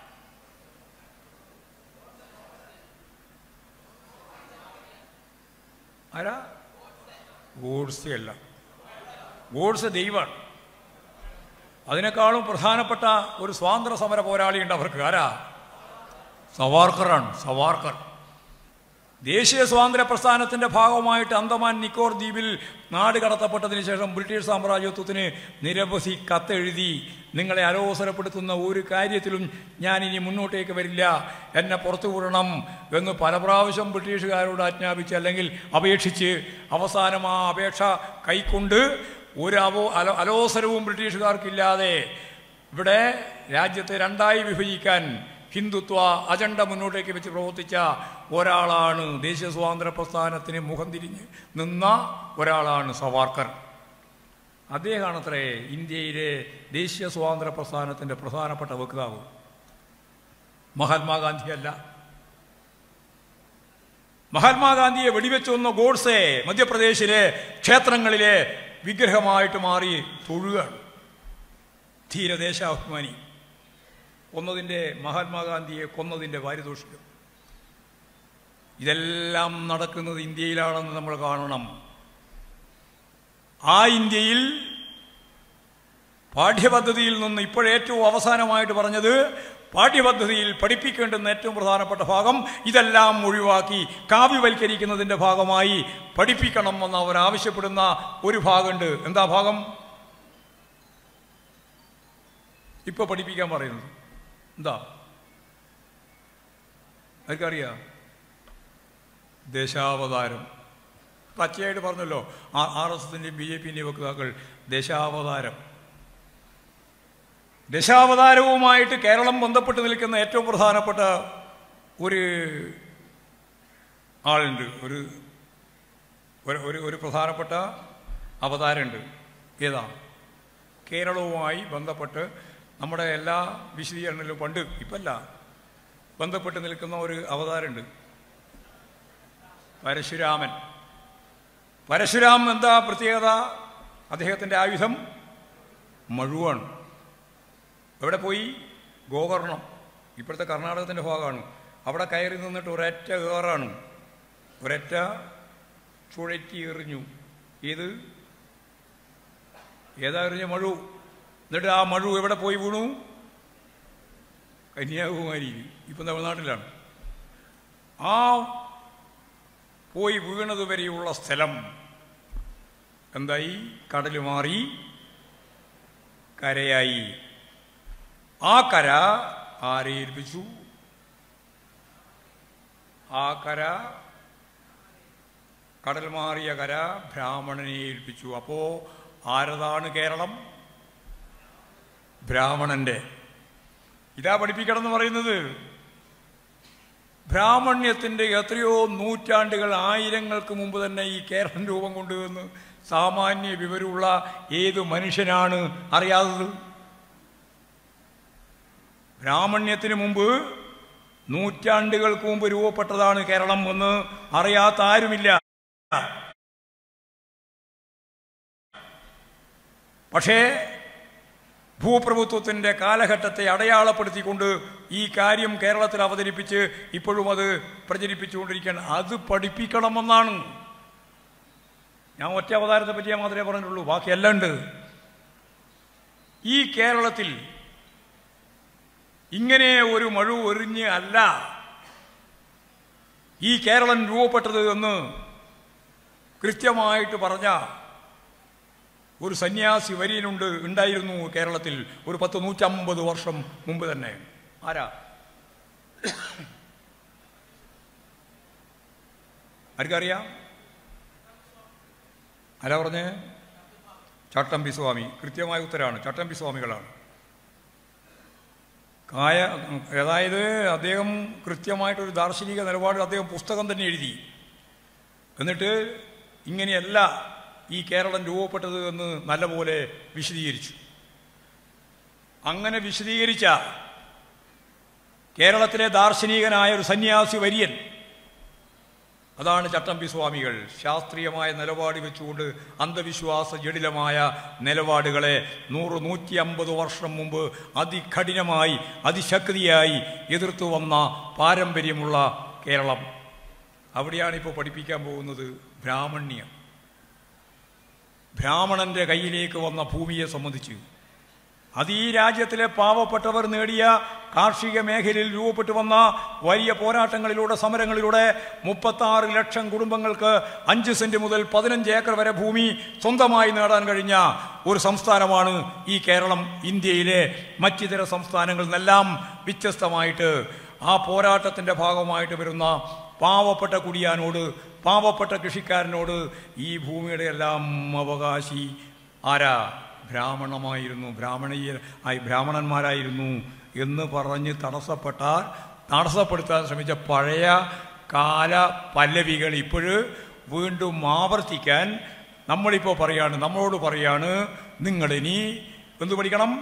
ആരാ ഗോഡ്സെ അല്ല ഗോഡ്സെ ദൈവമാണ് അതിനേക്കാളും പ്രധാനപ്പെട്ട ഒരു സ്വാതന്ത്ര്യ സമര പോരാളിയുണ്ട് അവർക്ക് ആരാ സവാർക്കറാണ് സവാർക്കർ ദേശീയ സ്വാതന്ത്ര്യ പ്രസ്ഥാനത്തിന്റെ ഭാഗമായിട്ട് അന്തമാൻ നിക്കോർ ദ്വീപിൽ നാട് കടത്തപ്പെട്ടതിന് ശേഷം ബ്രിട്ടീഷ് സാമ്രാജ്യത്വത്തിന് നിരവധി കത്തെഴുതി നിങ്ങളെ അലോസരപ്പെടുത്തുന്ന ഒരു കാര്യത്തിലും ഞാൻ ഇനി മുന്നോട്ടേക്ക് വരില്ല എന്നെ പുറത്തു വിടണം എന്ന് പല പ്രാവശ്യം ബ്രിട്ടീഷുകാരോട് ആജ്ഞാപിച്ച് അല്ലെങ്കിൽ അപേക്ഷിച്ച് അവസാനം ആ അപേക്ഷ കൈക്കൊണ്ട് ഒരു അവോ അലോ അലോസരവും ബ്രിട്ടീഷുകാർക്കില്ലാതെ ഇവിടെ രാജ്യത്തെ രണ്ടായി വിഭജിക്കാൻ ഹിന്ദുത്വ അജണ്ട മുന്നോട്ടേക്ക് വെച്ച് പ്രവർത്തിച്ച ഒരാളാണ് ദേശീയ സ്വാതന്ത്ര്യ പ്രസ്ഥാനത്തിന് മുഖം തിരിഞ്ഞ് നിന്ന ഒരാളാണ് സവാർക്കർ അദ്ദേഹമാണത്രേ ഇന്ത്യയിലെ ദേശീയ സ്വാതന്ത്ര്യ പ്രസ്ഥാനത്തിന്റെ പ്രധാനപ്പെട്ട വക്താവ് മഹാത്മാഗാന്ധിയല്ല മഹാത്മാഗാന്ധിയെ വെടിവെച്ചൊന്ന ഗോഡ്സെ മധ്യപ്രദേശിലെ ക്ഷേത്രങ്ങളിലെ വിഗ്രഹമായിട്ട് മാറി തൊഴുകയാണ് ധീരദേശാഭിമാനി കൊന്നതിൻ്റെ മഹാത്മാഗാന്ധിയെ കൊന്നതിൻ്റെ പാരിതോഷികം ഇതെല്ലാം നടക്കുന്നത് ഇന്ത്യയിലാണെന്ന് നമ്മൾ കാണണം ആ ഇന്ത്യയിൽ പാഠ്യപദ്ധതിയിൽ നിന്ന് ഇപ്പോഴേറ്റവും അവസാനമായിട്ട് പറഞ്ഞത് പാഠ്യപദ്ധതിയിൽ പഠിപ്പിക്കേണ്ടുന്ന ഏറ്റവും പ്രധാനപ്പെട്ട ഭാഗം ഇതെല്ലാം ഒഴിവാക്കി കാവ്യവൽക്കരിക്കുന്നതിൻ്റെ ഭാഗമായി പഠിപ്പിക്കണം എന്ന് അവർ ആവശ്യപ്പെടുന്ന ഒരു ഭാഗമുണ്ട് എന്താ ഭാഗം ഇപ്പൊ പഠിപ്പിക്കാൻ പറയുന്നത് എന്താ ആർക്കറിയാം ദേശാവതാരം പച്ചയായിട്ട് പറഞ്ഞല്ലോ ആർ എസ് എസിൻ്റെയും ബി ജെ പിൻ്റെയും വക്താക്കൾ ദേശാവതാരം ദശാവതാരവുമായിട്ട് കേരളം ബന്ധപ്പെട്ട് നിൽക്കുന്ന ഏറ്റവും പ്രധാനപ്പെട്ട ഒരു ആളുണ്ട് ഒരു ഒരു- ഒരു ഒരു പ്രധാനപ്പെട്ട അവതാരമുണ്ട് ഏതാ കേരളവുമായി ബന്ധപ്പെട്ട് നമ്മുടെ എല്ലാ വിശദീകരണങ്ങളിലും പണ്ട് ഇപ്പല്ല ബന്ധപ്പെട്ട് നിൽക്കുന്ന ഒരു അവതാരമുണ്ട് പരശുരാമൻ പരശുരാം എന്താ പ്രത്യേകത അദ്ദേഹത്തിൻ്റെ ആയുധം മഴുവാണ് എവിടെ പോയി ഗോകർണം ഇപ്പോഴത്തെ കർണാടകത്തിൻ്റെ ഭാഗമാണ് അവിടെ കയറി നിന്നിട്ട് ഒരൊറ്റ കയറാണ് ഒരൊറ്റ ചുഴറ്റി എറിഞ്ഞു ഏത് ഏതാ എറിഞ്ഞ മഴു എന്നിട്ട് ആ മഴു എവിടെ പോയി വീണു കന്യാകുമാരിയിൽ ഇപ്പം തമിഴ്നാട്ടിലാണ് ആ പോയി വീണത് വരെയുള്ള സ്ഥലം എന്തായി കടൽ മാറി കരയായി ആ കര ആരെ ഏൽപ്പിച്ചു ആ കര കടൽ മാറിയ കര ബ്രാഹ്മണനെ ഏൽപ്പിച്ചു അപ്പോ ആരതാണ് കേരളം ബ്രാഹ്മണന്റെ ഇതാ പഠിപ്പിക്കണം എന്ന് പറയുന്നത് ബ്രാഹ്മണ്യത്തിന്റെ എത്രയോ നൂറ്റാണ്ടുകൾ ആയിരങ്ങൾക്ക് മുമ്പ് തന്നെ ഈ കേരളം രൂപം കൊണ്ടുവന്ന് സാമാന്യ വിവരമുള്ള ഏത് മനുഷ്യനാണ് അറിയാത്തത് ബ്രാഹ്മണ്യത്തിന് മുമ്പ് നൂറ്റാണ്ടുകൾക്ക് മുമ്പ് രൂപപ്പെട്ടതാണ് കേരളം എന്ന് അറിയാത്ത ആരുമില്ല പക്ഷേ ഭൂപ്രഭുത്വത്തിന്റെ കാലഘട്ടത്തെ അടയാളപ്പെടുത്തിക്കൊണ്ട് ഈ കാര്യം കേരളത്തിൽ അവതരിപ്പിച്ച് ഇപ്പോഴും അത് പ്രചരിപ്പിച്ചുകൊണ്ടിരിക്കുകയാണ് അത് പഠിപ്പിക്കണമെന്നാണ് ഞാൻ ഒറ്റ അവതാരത്തെ പറ്റിയാൽ മാത്രമേ പറഞ്ഞിട്ടുള്ളൂ ബാക്കിയെല്ലാം ഉണ്ട് ഈ കേരളത്തിൽ ഇങ്ങനെ ഒരു മഴ എറിഞ്ഞ് അല്ല ഈ കേരളം രൂപപ്പെട്ടത് എന്ന് കൃത്യമായിട്ട് പറഞ്ഞ ഒരു സന്യാസി വരിയിലുണ്ട് ഉണ്ടായിരുന്നു കേരളത്തിൽ ഒരു പത്ത് നൂറ്റമ്പത് വർഷം മുമ്പ് തന്നെ ആരാ ആർക്കറിയാം ആരാ പറഞ്ഞേ ചട്ടമ്പി സ്വാമി കൃത്യമായ ഉത്തരാണ് ചട്ടമ്പി സ്വാമികളാണ് കായ അതായത് അദ്ദേഹം കൃത്യമായിട്ടൊരു ദാർശനിക നിലപാട് അദ്ദേഹം പുസ്തകം തന്നെ എഴുതി എന്നിട്ട് ഇങ്ങനെയല്ല ഈ കേരളം രൂപപ്പെട്ടത് എന്ന് നല്ലപോലെ വിശദീകരിച്ചു അങ്ങനെ വിശദീകരിച്ച കേരളത്തിലെ ദാർശനികനായ ഒരു സന്യാസി വര്യൻ അതാണ് ചട്ടമ്പി സ്വാമികൾ ശാസ്ത്രീയമായ നിലപാട് വെച്ചുകൊണ്ട് അന്ധവിശ്വാസ ജടിലമായ നിലപാടുകളെ നൂറ് നൂറ്റി അമ്പത് വർഷം മുമ്പ് അതികഠിനമായി അതിശക്തിയായി എതിർത്തു വന്ന പാരമ്പര്യമുള്ള കേരളം അവിടെയാണ് ഇപ്പോൾ പഠിപ്പിക്കാൻ പോകുന്നത് ബ്രാഹ്മണ്യം ബ്രാഹ്മണന്റെ കയ്യിലേക്ക് വന്ന ഭൂമിയെ സംബന്ധിച്ച് അത് ഈ രാജ്യത്തിലെ പാവപ്പെട്ടവർ നേടിയ കാർഷിക മേഖലയിൽ രൂപപ്പെട്ടു വന്ന വലിയ പോരാട്ടങ്ങളിലൂടെ സമരങ്ങളിലൂടെ മുപ്പത്താറ് ലക്ഷം കുടുംബങ്ങൾക്ക് അഞ്ച് സെന്റ് മുതൽ പതിനഞ്ച് ഏക്കർ വരെ ഭൂമി സ്വന്തമായി നേടാൻ കഴിഞ്ഞ ഒരു സംസ്ഥാനമാണ് ഈ കേരളം ഇന്ത്യയിലെ മറ്റിതര സംസ്ഥാനങ്ങളിൽ നിന്നെല്ലാം വ്യത്യസ്തമായിട്ട് ആ പോരാട്ടത്തിന്റെ ഭാഗമായിട്ട് വരുന്ന പാവപ്പെട്ട കുടിയാനോട് പാവപ്പെട്ട കൃഷിക്കാരനോട് ഈ ഭൂമിയുടെ എല്ലാം അവകാശി ആരാ ബ്രാഹ്മണമായിരുന്നു ബ്രാഹ്മണീയ ആയി ബ്രാഹ്മണന്മാരായിരുന്നു എന്ന് പറഞ്ഞ് തടസ്സപ്പെട്ടാൽ തടസ്സപ്പെടുത്താൻ ശ്രമിച്ച പഴയ കാല പല്ലവികൾ ഇപ്പോഴ് വീണ്ടും ആവർത്തിക്കാൻ നമ്മളിപ്പോൾ പറയാണ് നമ്മളോട് പറയാണ് നിങ്ങളിനി എന്ത് പഠിക്കണം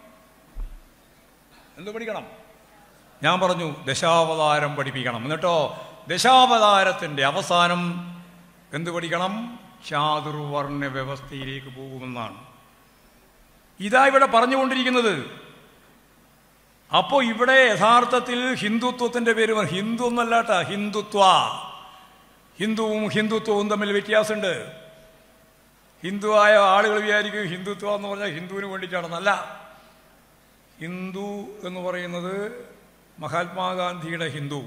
എന്ത് പഠിക്കണം ഞാൻ പറഞ്ഞു ദശാവതാരം പഠിപ്പിക്കണം എന്നിട്ടോ ദശാവതാരത്തിൻ്റെ അവസാനം എന്ത് പഠിക്കണം ചാതുർവർണ്ണ വ്യവസ്ഥയിലേക്ക് പോകുമെന്നാണ് ഇതാ ഇവിടെ പറഞ്ഞുകൊണ്ടിരിക്കുന്നത് അപ്പോൾ ഇവിടെ യഥാർത്ഥത്തിൽ ഹിന്ദുത്വത്തിന്റെ പേര് പറ- ഹിന്ദു എന്നല്ലാട്ട ഹിന്ദുത്വ ഹിന്ദുവും ഹിന്ദുത്വവും തമ്മിൽ വ്യത്യാസമുണ്ട് ഹിന്ദുവായ ആളുകൾ വിചാരിക്കും ഹിന്ദുത്വം എന്ന് പറഞ്ഞാൽ ഹിന്ദുവിന് വേണ്ടിയിട്ടാണെന്നല്ല ഹിന്ദു എന്ന് പറയുന്നത് മഹാത്മാഗാന്ധിയുടെ ഹിന്ദു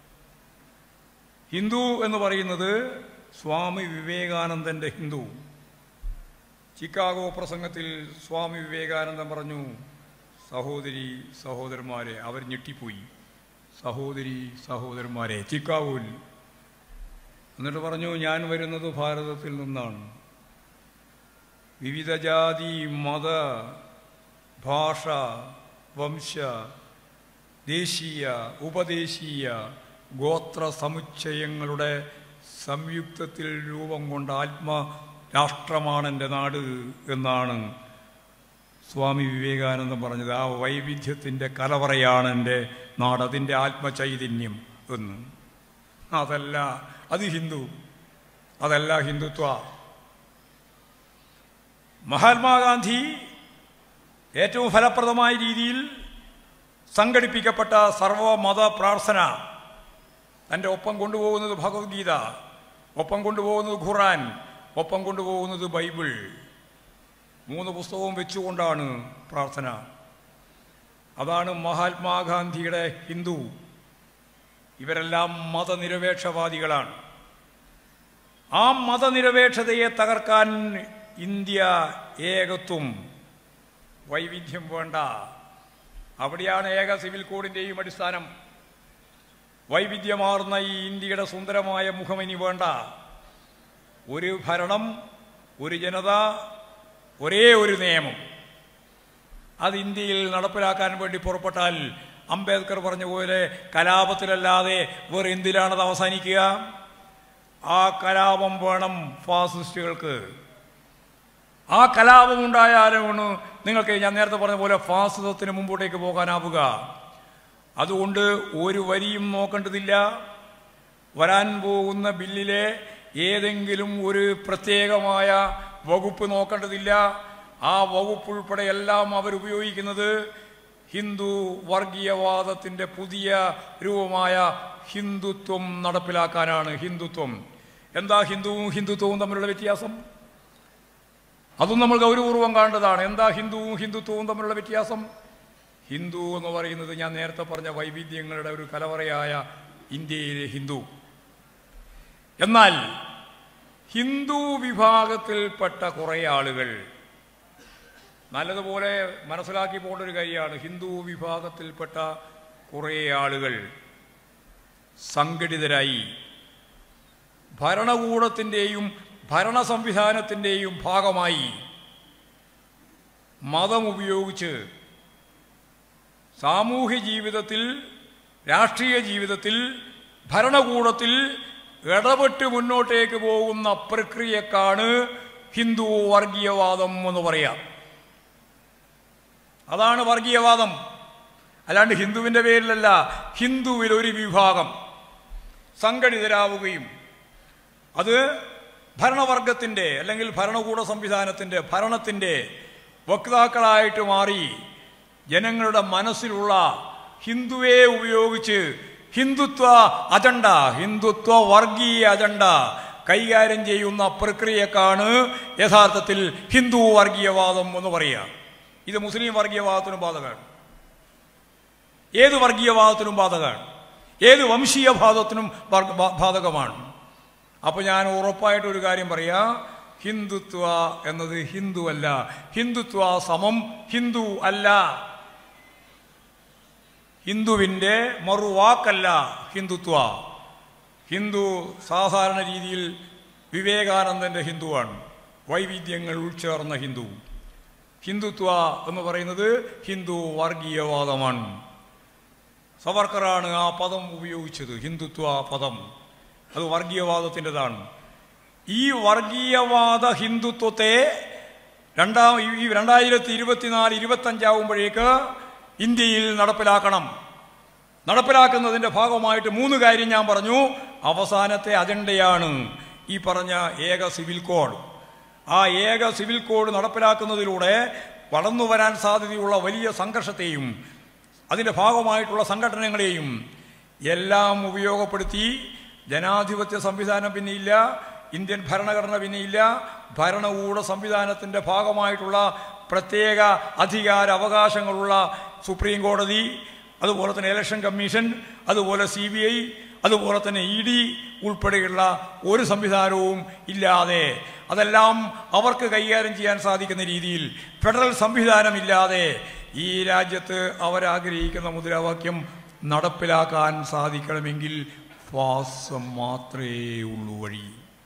ഹിന്ദു എന്ന് പറയുന്നത് സ്വാമി വിവേകാനന്ദന്റെ ഹിന്ദു ചിക്കാഗോ പ്രസംഗത്തിൽ സ്വാമി വിവേകാനന്ദൻ പറഞ്ഞു സഹോദരി സഹോദരന്മാരെ അവർ ഞെട്ടിപ്പോയി സഹോദരി സഹോദരന്മാരെ ചിക്കാഗോയിൽ എന്നിട്ട് പറഞ്ഞു ഞാൻ വരുന്നത് ഭാരതത്തിൽ നിന്നാണ് വിവിധ ജാതി മത ഭാഷ വംശ ദേശീയ ഉപദേശീയ ഗോത്ര സമുച്ചയങ്ങളുടെ സംയുക്തത്തിൽ രൂപം കൊണ്ട ആത്മ രാഷ്ട്രമാണ് എൻ്റെ നാട് എന്നാണ് സ്വാമി വിവേകാനന്ദൻ പറഞ്ഞത് ആ വൈവിധ്യത്തിൻ്റെ കലവറയാണ് എൻ്റെ നാട് അതിൻ്റെ ആത്മചൈതന്യം എന്ന് അതല്ല അത് ഹിന്ദു അതല്ല ഹിന്ദുത്വ മഹാത്മാഗാന്ധി ഏറ്റവും ഫലപ്രദമായ രീതിയിൽ സംഘടിപ്പിക്കപ്പെട്ട സർവമത പ്രാർത്ഥന തൻ്റെ ഒപ്പം കൊണ്ടുപോകുന്നത് ഭഗവത്ഗീത ഒപ്പം കൊണ്ടുപോകുന്നത് ഖുറാൻ ഒപ്പം കൊണ്ടുപോകുന്നത് ബൈബിൾ മൂന്ന് പുസ്തകവും വെച്ചുകൊണ്ടാണ് പ്രാർത്ഥന അതാണ് മഹാത്മാഗാന്ധിയുടെ ഹിന്ദു ഇവരെല്ലാം മതനിരപേക്ഷവാദികളാണ് ആ മതനിരപേക്ഷതയെ തകർക്കാൻ ഇന്ത്യ ഏകത്വം വൈവിധ്യം വേണ്ട അവിടെയാണ് ഏക സിവിൽ കോഡിൻ്റെയും അടിസ്ഥാനം വൈവിധ്യമാർന്ന ഈ ഇന്ത്യയുടെ സുന്ദരമായ മുഖം ഇനി വേണ്ട ഒരു ഭരണം ഒരു ജനത ഒരേ ഒരു നിയമം അത് ഇന്ത്യയിൽ നടപ്പിലാക്കാൻ വേണ്ടി പുറപ്പെട്ടാൽ അംബേദ്കർ പറഞ്ഞ പോലെ കലാപത്തിലല്ലാതെ വേറെ എന്തിലാണത് അവസാനിക്കുക ആ കലാപം വേണം ഫാസിസ്റ്റുകൾക്ക് ആ കലാപം ഉണ്ടായാലാണ് നിങ്ങൾക്ക് ഞാൻ നേരത്തെ പറഞ്ഞ പോലെ ഫാസിസത്തിന് മുമ്പോട്ടേക്ക് പോകാനാവുക അതുകൊണ്ട് ഒരു വരിയും നോക്കേണ്ടതില്ല വരാൻ പോകുന്ന ബില്ലിലെ ഏതെങ്കിലും ഒരു പ്രത്യേകമായ വകുപ്പ് നോക്കേണ്ടതില്ല ആ വകുപ്പ് ഉൾപ്പെടെ എല്ലാം അവർ ഉപയോഗിക്കുന്നത് ഹിന്ദു വർഗീയവാദത്തിൻ്റെ പുതിയ രൂപമായ ഹിന്ദുത്വം നടപ്പിലാക്കാനാണ് ഹിന്ദുത്വം എന്താ ഹിന്ദുവും ഹിന്ദുത്വവും തമ്മിലുള്ള വ്യത്യാസം അതും നമ്മൾ ഗൗരവപൂർവ്വം കാണേണ്ടതാണ് എന്താ ഹിന്ദുവും ഹിന്ദുത്വവും തമ്മിലുള്ള വ്യത്യാസം ഹിന്ദു എന്ന് പറയുന്നത് ഞാൻ നേരത്തെ പറഞ്ഞ വൈവിധ്യങ്ങളുടെ ഒരു കലവറയായ ഇന്ത്യയിലെ ഹിന്ദു എന്നാൽ ഹിന്ദു വിഭാഗത്തിൽപ്പെട്ട കുറേ ആളുകൾ നല്ലതുപോലെ മനസ്സിലാക്കി പോകേണ്ട ഒരു കാര്യമാണ് ഹിന്ദു വിഭാഗത്തിൽപ്പെട്ട കുറേ ആളുകൾ സംഘടിതരായി ഭരണകൂടത്തിൻ്റെയും ഭരണ സംവിധാനത്തിൻ്റെയും ഭാഗമായി മതം ഉപയോഗിച്ച് സാമൂഹ്യ ജീവിതത്തിൽ രാഷ്ട്രീയ ജീവിതത്തിൽ ഭരണകൂടത്തിൽ ഇടപെട്ട് മുന്നോട്ടേക്ക് പോകുന്ന പ്രക്രിയക്കാണ് ഹിന്ദു വർഗീയവാദം എന്ന് പറയാം അതാണ് വർഗീയവാദം അല്ലാണ്ട് ഹിന്ദുവിൻ്റെ പേരിലല്ല ഹിന്ദുവിൽ ഒരു വിഭാഗം സംഘടിതരാവുകയും അത് ഭരണവർഗത്തിൻ്റെ അല്ലെങ്കിൽ ഭരണകൂട സംവിധാനത്തിൻ്റെ ഭരണത്തിൻ്റെ വക്താക്കളായിട്ട് മാറി ജനങ്ങളുടെ മനസ്സിലുള്ള ഹിന്ദുവെ ഉപയോഗിച്ച് ഹിന്ദുത്വ അജണ്ട ഹിന്ദുത്വ വർഗീയ അജണ്ട കൈകാര്യം ചെയ്യുന്ന പ്രക്രിയക്കാണ് യഥാർത്ഥത്തിൽ ഹിന്ദു വർഗീയവാദം എന്ന് പറയുക ഇത് മുസ്ലിം വർഗീയവാദത്തിനും ബാധകമാണ് ഏത് വർഗീയവാദത്തിനും ബാധകമാണ് ഏത് വംശീയ വാദത്തിനും വർഗ- ബാ- ബാധകമാണ് അപ്പോൾ ഞാൻ ഉറപ്പായിട്ട് ഒരു കാര്യം പറയാ ഹിന്ദുത്വ എന്നത് ഹിന്ദു അല്ല ഹിന്ദുത്വ സമം ഹിന്ദു അല്ല ഹിന്ദുവിൻ്റെ മറുവാക്കല്ല ഹിന്ദുത്വ ഹിന്ദു സാധാരണ രീതിയിൽ വിവേകാനന്ദൻ്റെ ഹിന്ദുവാണ് വൈവിധ്യങ്ങൾ ഉൾച്ചേർന്ന ഹിന്ദു ഹിന്ദുത്വ എന്ന് പറയുന്നത് ഹിന്ദു വർഗീയവാദമാണ് സവർക്കറാണ് ആ പദം ഉപയോഗിച്ചത് ഹിന്ദുത്വ പദം അത് വർഗീയവാദത്തിൻ്റെതാണ് ഈ വർഗീയവാദ ഹിന്ദുത്വത്തെ രണ്ടാം ഈ രണ്ടായിരത്തി ഇരുപത്തിനാല് ഇരുപത്തഞ്ചാവുമ്പോഴേക്ക് ഇന്ത്യയിൽ നടപ്പിലാക്കണം നടപ്പിലാക്കുന്നതിൻ്റെ ഭാഗമായിട്ട് മൂന്ന് കാര്യം ഞാൻ പറഞ്ഞു അവസാനത്തെ അജണ്ടയാണ് ഈ പറഞ്ഞ ഏക സിവിൽ കോഡ് ആ ഏക സിവിൽ കോഡ് നടപ്പിലാക്കുന്നതിലൂടെ വളർന്നു വരാൻ സാധ്യതയുള്ള വലിയ സംഘർഷത്തെയും അതിൻ്റെ ഭാഗമായിട്ടുള്ള സംഘടനകളെയും എല്ലാം ഉപയോഗപ്പെടുത്തി ജനാധിപത്യ സംവിധാനം പിന്നെയില്ല ഇന്ത്യൻ ഭരണഘടന പിന്നെയില്ല ഭരണകൂട സംവിധാനത്തിൻ്റെ ഭാഗമായിട്ടുള്ള പ്രത്യേക അധികാര അവകാശങ്ങളുള്ള സുപ്രീം കോടതി അതുപോലെ തന്നെ ഇലക്ഷൻ കമ്മീഷൻ അതുപോലെ സി ബി ഐ അതുപോലെ തന്നെ ഇ ഡി ഉൾപ്പെടെയുള്ള ഒരു സംവിധാനവും ഇല്ലാതെ അതെല്ലാം അവർക്ക് കൈകാര്യം ചെയ്യാൻ സാധിക്കുന്ന രീതിയിൽ ഫെഡറൽ സംവിധാനമില്ലാതെ ഈ രാജ്യത്ത് അവരാഗ്രഹിക്കുന്ന മുദ്രാവാക്യം നടപ്പിലാക്കാൻ സാധിക്കണമെങ്കിൽ ഫാസം മാത്രമേ ഉള്ളൂ വഴി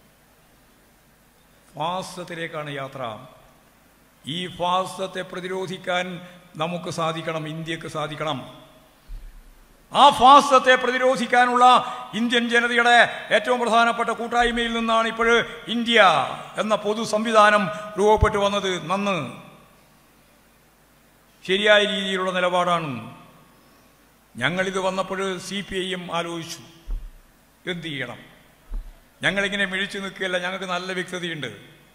ഫാസത്തിലേക്കാണ് യാത്ര ഈ ഫാസത്തെ പ്രതിരോധിക്കാൻ നമുക്ക് സാധിക്കണം ഇന്ത്യക്ക് സാധിക്കണം ആ ഫാസത്തെ പ്രതിരോധിക്കാനുള്ള ഇന്ത്യൻ ജനതയുടെ ഏറ്റവും പ്രധാനപ്പെട്ട കൂട്ടായ്മയിൽ നിന്നാണ് ഇപ്പോൾ ഇന്ത്യ എന്ന പൊതു സംവിധാനം രൂപപ്പെട്ടു വന്നത് നന്ന് ശരിയായ രീതിയിലുള്ള നിലപാടാണ് ഞങ്ങളിത് വന്നപ്പോൾ സി പി ഐ എം ആലോചിച്ചു എന്ത് ചെയ്യണം ഞങ്ങളിങ്ങനെ മിഴിച്ചു നിൽക്കുകയല്ല ഞങ്ങൾക്ക് നല്ല വ്യക്തതയുണ്ട്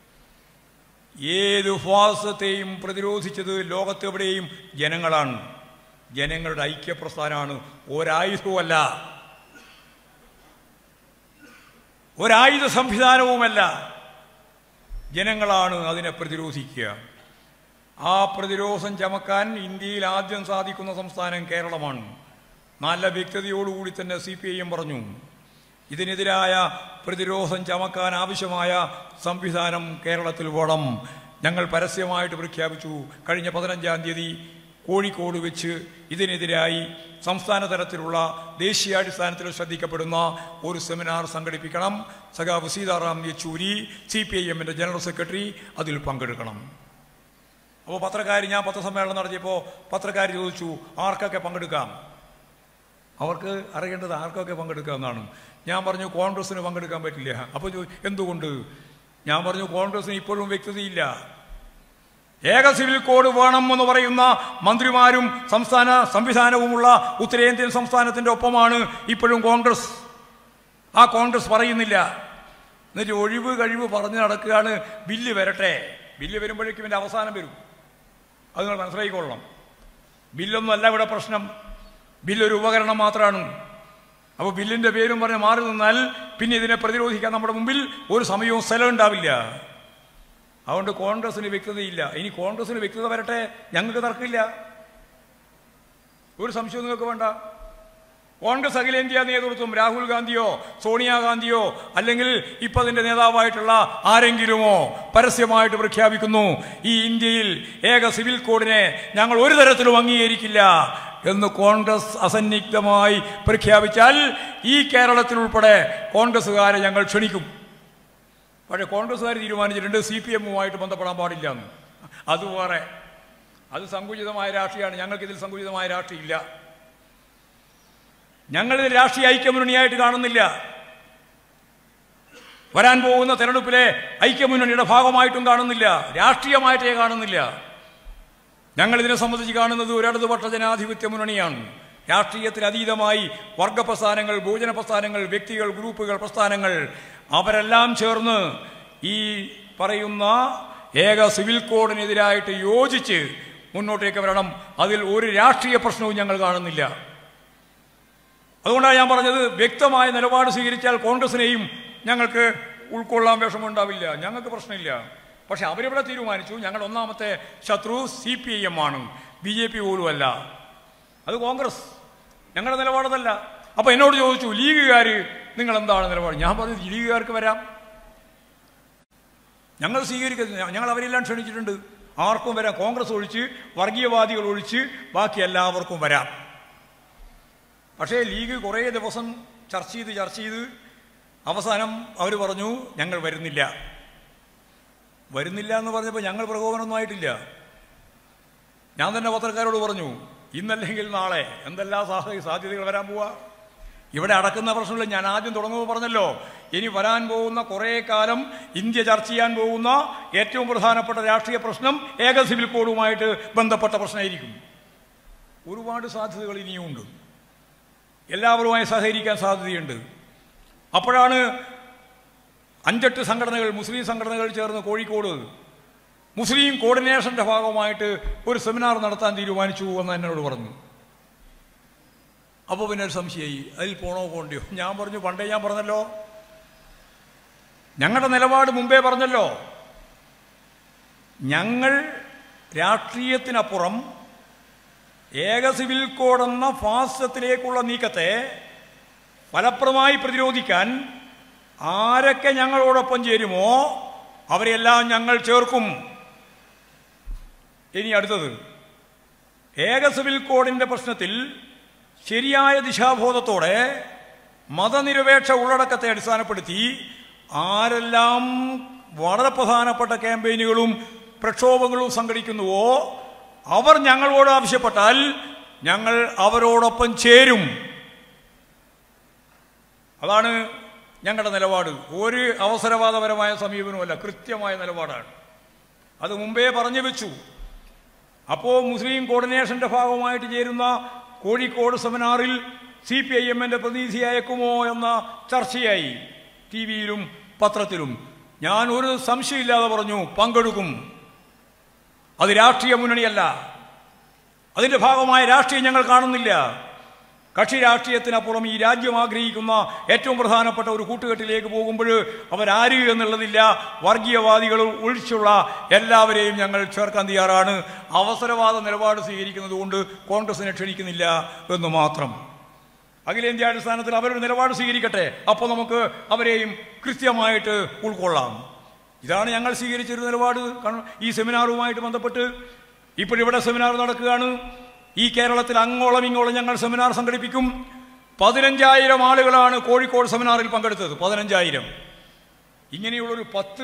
ഏത് ഫാസത്തെയും പ്രതിരോധിച്ചത് ലോകത്തെവിടെയും ജനങ്ങളാണ് ജനങ്ങളുടെ ഐക്യപ്രസ്ഥാനമാണ് ഒരായുധവുമല്ല ഒരായുധ സംവിധാനവുമല്ല ജനങ്ങളാണ് അതിനെ പ്രതിരോധിക്കുക ആ പ്രതിരോധം ചമക്കാൻ ഇന്ത്യയിൽ ആദ്യം സാധിക്കുന്ന സംസ്ഥാനം കേരളമാണ് നല്ല വ്യക്തതയോടുകൂടി തന്നെ സി പി ഐ എം പറഞ്ഞു ഇതിനെതിരായ പ്രതിരോധം ചമക്കാൻ ആവശ്യമായ സംവിധാനം കേരളത്തിൽ വേണം ഞങ്ങൾ പരസ്യമായിട്ട് പ്രഖ്യാപിച്ചു കഴിഞ്ഞ പതിനഞ്ചാം തീയതി കോഴിക്കോട് വെച്ച് ഇതിനെതിരായി സംസ്ഥാന തലത്തിലുള്ള ദേശീയാടിസ്ഥാനത്തിൽ ശ്രദ്ധിക്കപ്പെടുന്ന ഒരു സെമിനാർ സംഘടിപ്പിക്കണം സഖാവ് Sitaram Yechury C P I എമ്മിൻ്റെ ജനറൽ സെക്രട്ടറി അതിൽ പങ്കെടുക്കണം അപ്പോൾ പത്രക്കാർ ഞാൻ പത്രസമ്മേളനം നടത്തിയപ്പോൾ പത്രക്കാർ ചോദിച്ചു ആർക്കൊക്കെ പങ്കെടുക്കാം അവർക്ക് അറിയേണ്ടത് ആർക്കൊക്കെ പങ്കെടുക്കാമെന്നാണ് ഞാൻ പറഞ്ഞു കോൺഗ്രസ്സിന് പങ്കെടുക്കാൻ പറ്റില്ല അപ്പോൾ ചോ- എന്തുകൊണ്ട് ഞാൻ പറഞ്ഞു കോൺഗ്രസ്സിന് ഇപ്പോഴും വ്യക്തതയില്ല ഏക സിവിൽ കോഡ് വേണം എന്ന് പറയുന്ന മന്ത്രിമാരും സംസ്ഥാന സംവിധാനവുമുള്ള ഉത്തരേന്ത്യൻ സംസ്ഥാനത്തിന്റെ ഒപ്പമാണ് ഇപ്പോഴും കോൺഗ്രസ് ആ കോൺഗ്രസ് പറയുന്നില്ല എന്നിട്ട് ഒഴിവ് കഴിവ് പറഞ്ഞു നടക്കുകയാണ് ബില്ല് വരട്ടെ ബില്ല് വരുമ്പോഴേക്കും ഇതിന്റെ അവസാനം വരും അത് നിങ്ങൾ മനസ്സിലാക്കിക്കൊള്ളണം ബില്ലൊന്നും അല്ല ഇവിടെ പ്രശ്നം ബില്ലൊരു ഉപകരണം മാത്രമാണ് അപ്പോൾ ബില്ലിന്റെ പേരും പറഞ്ഞ് മാറി നിന്നാൽ പിന്നെ ഇതിനെ പ്രതിരോധിക്കാൻ നമ്മുടെ മുമ്പിൽ ഒരു സമയവും സ്ഥലം ഉണ്ടാവില്ല അതുകൊണ്ട് കോൺഗ്രസിന് വ്യക്തതയില്ല ഇനി കോൺഗ്രസിന് വ്യക്തത വരട്ടെ ഞങ്ങൾക്ക് തർക്കമില്ല ഒരു സംശയവും നിങ്ങൾക്ക് വേണ്ട കോൺഗ്രസ് അഖിലേന്ത്യാ നേതൃത്വം രാഹുൽ ഗാന്ധിയോ സോണിയാഗാന്ധിയോ അല്ലെങ്കിൽ ഇപ്പൊ അതിന്റെ നേതാവായിട്ടുള്ള ആരെങ്കിലുമോ പരസ്യമായിട്ട് പ്രഖ്യാപിക്കുന്നു ഈ ഇന്ത്യയിൽ ഏക സിവിൽ കോഡിനെ ഞങ്ങൾ ഒരു തരത്തിലും അംഗീകരിക്കില്ല എന്ന് കോൺഗ്രസ് അസന്നിഗ്ധമായി പ്രഖ്യാപിച്ചാൽ ഈ കേരളത്തിൽ ഉൾപ്പെടെ കോൺഗ്രസ്സുകാരെ ഞങ്ങൾ ക്ഷണിക്കും പക്ഷേ കോൺഗ്രസ്സുകാർ തീരുമാനിച്ചിട്ടുണ്ട് സി പി എമ്മുമായിട്ട് ബന്ധപ്പെടാൻ പാടില്ല എന്ന് അത് വേറെ അത് സങ്കുചിതമായ രാഷ്ട്രീയമാണ് ഞങ്ങൾക്കിതിൽ സങ്കുചിതമായ രാഷ്ട്രീയമില്ല ഞങ്ങളിത് രാഷ്ട്രീയ ഐക്യമുന്നണിയായിട്ട് കാണുന്നില്ല വരാൻ പോകുന്ന തെരഞ്ഞെടുപ്പിലെ ഐക്യമുന്നണിയുടെ ഭാഗമായിട്ടും കാണുന്നില്ല രാഷ്ട്രീയമായിട്ടേ കാണുന്നില്ല ഞങ്ങൾ ഇതിനെ സംബന്ധിച്ച് കാണുന്നത് ഒരിടതുപക്ഷ ജനാധിപത്യ മുന്നണിയാണ് രാഷ്ട്രീയത്തിന് അതീതമായി വർഗ പ്രസ്ഥാനങ്ങൾ ഭോജന പ്രസ്ഥാനങ്ങൾ വ്യക്തികൾ ഗ്രൂപ്പുകൾ പ്രസ്ഥാനങ്ങൾ അവരെല്ലാം ചേർന്ന് ഈ പറയുന്ന ഏക സിവിൽ കോഡിനെതിരായിട്ട് യോജിച്ച് മുന്നോട്ടേക്ക് വരണം അതിൽ ഒരു രാഷ്ട്രീയ പ്രശ്നവും ഞങ്ങൾ കാണുന്നില്ല അതുകൊണ്ടാണ് ഞാൻ പറഞ്ഞത് വ്യക്തമായ നിലപാട് സ്വീകരിച്ചാൽ കോൺഗ്രസിനെയും ഞങ്ങൾക്ക് ഉൾക്കൊള്ളാൻ വിഷമമുണ്ടാവില്ല ഞങ്ങൾക്ക് പ്രശ്നമില്ല പക്ഷെ അവരിവിടെ തീരുമാനിച്ചു ഞങ്ങൾ ഒന്നാമത്തെ ശത്രു സി പി ഐ എം ആണ് ബി ജെ പി പോലും അല്ല അത് കോൺഗ്രസ് ഞങ്ങളുടെ നിലപാടതല്ല അപ്പൊ എന്നോട് ചോദിച്ചു ലീഗുകാർ നിങ്ങൾ എന്താണ് നിലപാട് ഞാൻ പറഞ്ഞു ലീഗുകാർക്ക് വരാം ഞങ്ങൾ സ്വീകരിക്കുന്നത് ഞങ്ങൾ അവരെല്ലാം ക്ഷണിച്ചിട്ടുണ്ട് ആർക്കും വരാം കോൺഗ്രസ് ഒഴിച്ച് വർഗീയവാദികൾ ഒഴിച്ച് ബാക്കി എല്ലാവർക്കും വരാം പക്ഷേ ലീഗ് കുറേ ദിവസം ചർച്ച ചെയ്ത് ചർച്ച ചെയ്ത് അവസാനം അവർ പറഞ്ഞു ഞങ്ങൾ വരുന്നില്ല വരുന്നില്ല എന്ന് പറഞ്ഞപ്പോൾ ഞങ്ങൾ പ്രകോപനമൊന്നും ആയിട്ടില്ല ഞാൻ തന്നെ പത്രക്കാരോട് പറഞ്ഞു ഇന്നല്ലെങ്കിൽ നാളെ എന്തെല്ലാം സാഹചര്യ സാധ്യതകൾ വരാൻ പോവാ ഇവിടെ അടക്കുന്ന പ്രശ്നമില്ല ഞാൻ ആദ്യം തുടങ്ങുമ്പോൾ പറഞ്ഞല്ലോ ഇനി വരാൻ പോകുന്ന കുറേ കാലം ഇന്ത്യ ചർച്ച ചെയ്യാൻ പോകുന്ന ഏറ്റവും പ്രധാനപ്പെട്ട രാഷ്ട്രീയ പ്രശ്നം ഏക സിവിൽ കോഡുമായിട്ട് ബന്ധപ്പെട്ട പ്രശ്നമായിരിക്കും ഒരുപാട് സാധ്യതകൾ ഇനിയുമുണ്ട് എല്ലാവരുമായി സഹകരിക്കാൻ സാധ്യതയുണ്ട് അപ്പോഴാണ് അഞ്ചെട്ട് സംഘടനകൾ മുസ്ലിം സംഘടനകൾ ചേർന്ന് കോഴിക്കോട് മുസ്ലിം കോർഡിനേഷന്റെ ഭാഗമായിട്ട് ഒരു സെമിനാർ നടത്താൻ തീരുമാനിച്ചു എന്ന് എന്നോട് പറഞ്ഞു അപ്പോൾ പിന്നെ ഒരു സംശയമായി അതിൽ പോണോ പോണ്ടയോ ഞാൻ പറഞ്ഞു പണ്ടേ ഞാൻ പറഞ്ഞല്ലോ ഞങ്ങളുടെ നിലപാട് മുമ്പേ പറഞ്ഞല്ലോ ഞങ്ങൾ രാഷ്ട്രീയത്തിനപ്പുറം ഏക സിവിൽ കോഡ് എന്ന ഫാസത്തിലേക്കുള്ള നീക്കത്തെ ഫലപ്രദമായി പ്രതിരോധിക്കാൻ ആരൊക്കെ ഞങ്ങളോടൊപ്പം ചേരുമോ അവരെല്ലാം ഞങ്ങൾ ചേർക്കും ഇനി അടുത്തത് ഏക സിവിൽ കോഡിന്റെ പ്രശ്നത്തിൽ ശരിയായ ദിശാബോധത്തോടെ മതനിരപേക്ഷ ഉള്ളടക്കത്തെ അടിസ്ഥാനപ്പെടുത്തി ആരെല്ലാം വളരെ പ്രധാനപ്പെട്ട ക്യാമ്പയിനുകളും പ്രക്ഷോഭങ്ങളും സംഘടിക്കുന്നുവോ അവർ ഞങ്ങളോട് ആവശ്യപ്പെട്ടാൽ ഞങ്ങൾ അവരോടൊപ്പം ചേരും അതാണ് ഞങ്ങളുടെ നിലപാട് ഒരു അവസരവാദപരമായ സമീപനമല്ല കൃത്യമായ നിലപാടാണ് അത് മുമ്പേ പറഞ്ഞു വെച്ചു അപ്പോൾ മുസ്ലിം കോർഡിനേഷന്റെ ഭാഗമായിട്ട് ചേരുന്ന കോഴിക്കോട് സെമിനാറിൽ സി പി ഐ എമ്മിന്റെ പ്രതിനിധി അയക്കുമോ എന്ന ചർച്ചയായി ടി വിയിലും പത്രത്തിലും ഞാൻ ഒരു സംശയമില്ലാതെ പറഞ്ഞു പങ്കെടുക്കും അത് രാഷ്ട്രീയ മുന്നണിയല്ല അതിന്റെ ഭാഗമായ രാഷ്ട്രീയം ഞങ്ങൾ കാണുന്നില്ല കക്ഷി രാഷ്ട്രീയത്തിനപ്പുറം ഈ രാജ്യം ആഗ്രഹിക്കുന്ന ഏറ്റവും പ്രധാനപ്പെട്ട ഒരു കൂട്ടുകെട്ടിലേക്ക് പോകുമ്പോൾ അവരാര് എന്നുള്ളതില്ല വർഗീയവാദികൾ ഒഴിച്ചുള്ള എല്ലാവരെയും ഞങ്ങൾ ചേർക്കാൻ തയ്യാറാണ് അവസരവാദ നിലപാട് സ്വീകരിക്കുന്നത് കൊണ്ട് കോൺഗ്രസിനെ ക്ഷണിക്കുന്നില്ല എന്ന് മാത്രം അഖിലേന്ത്യാ അടിസ്ഥാനത്തിൽ അവരൊരു നിലപാട് സ്വീകരിക്കട്ടെ അപ്പോൾ നമുക്ക് അവരെയും കൃത്യമായിട്ട് ഉൾക്കൊള്ളാം ഇതാണ് ഞങ്ങൾ സ്വീകരിച്ചൊരു നിലപാട് കാരണം ഈ സെമിനാറുമായിട്ട് ബന്ധപ്പെട്ട് ഇപ്പോഴിവിടെ സെമിനാർ നടക്കുകയാണ് ഈ കേരളത്തിൽ അങ്ങോളം ഇങ്ങോളം ഞങ്ങൾ സെമിനാർ സംഘടിപ്പിക്കും പതിനഞ്ചായിരം ആളുകളാണ് കോഴിക്കോട് സെമിനാറിൽ പങ്കെടുത്തത് പതിനഞ്ചായിരം ഇങ്ങനെയുള്ളൊരു പത്ത്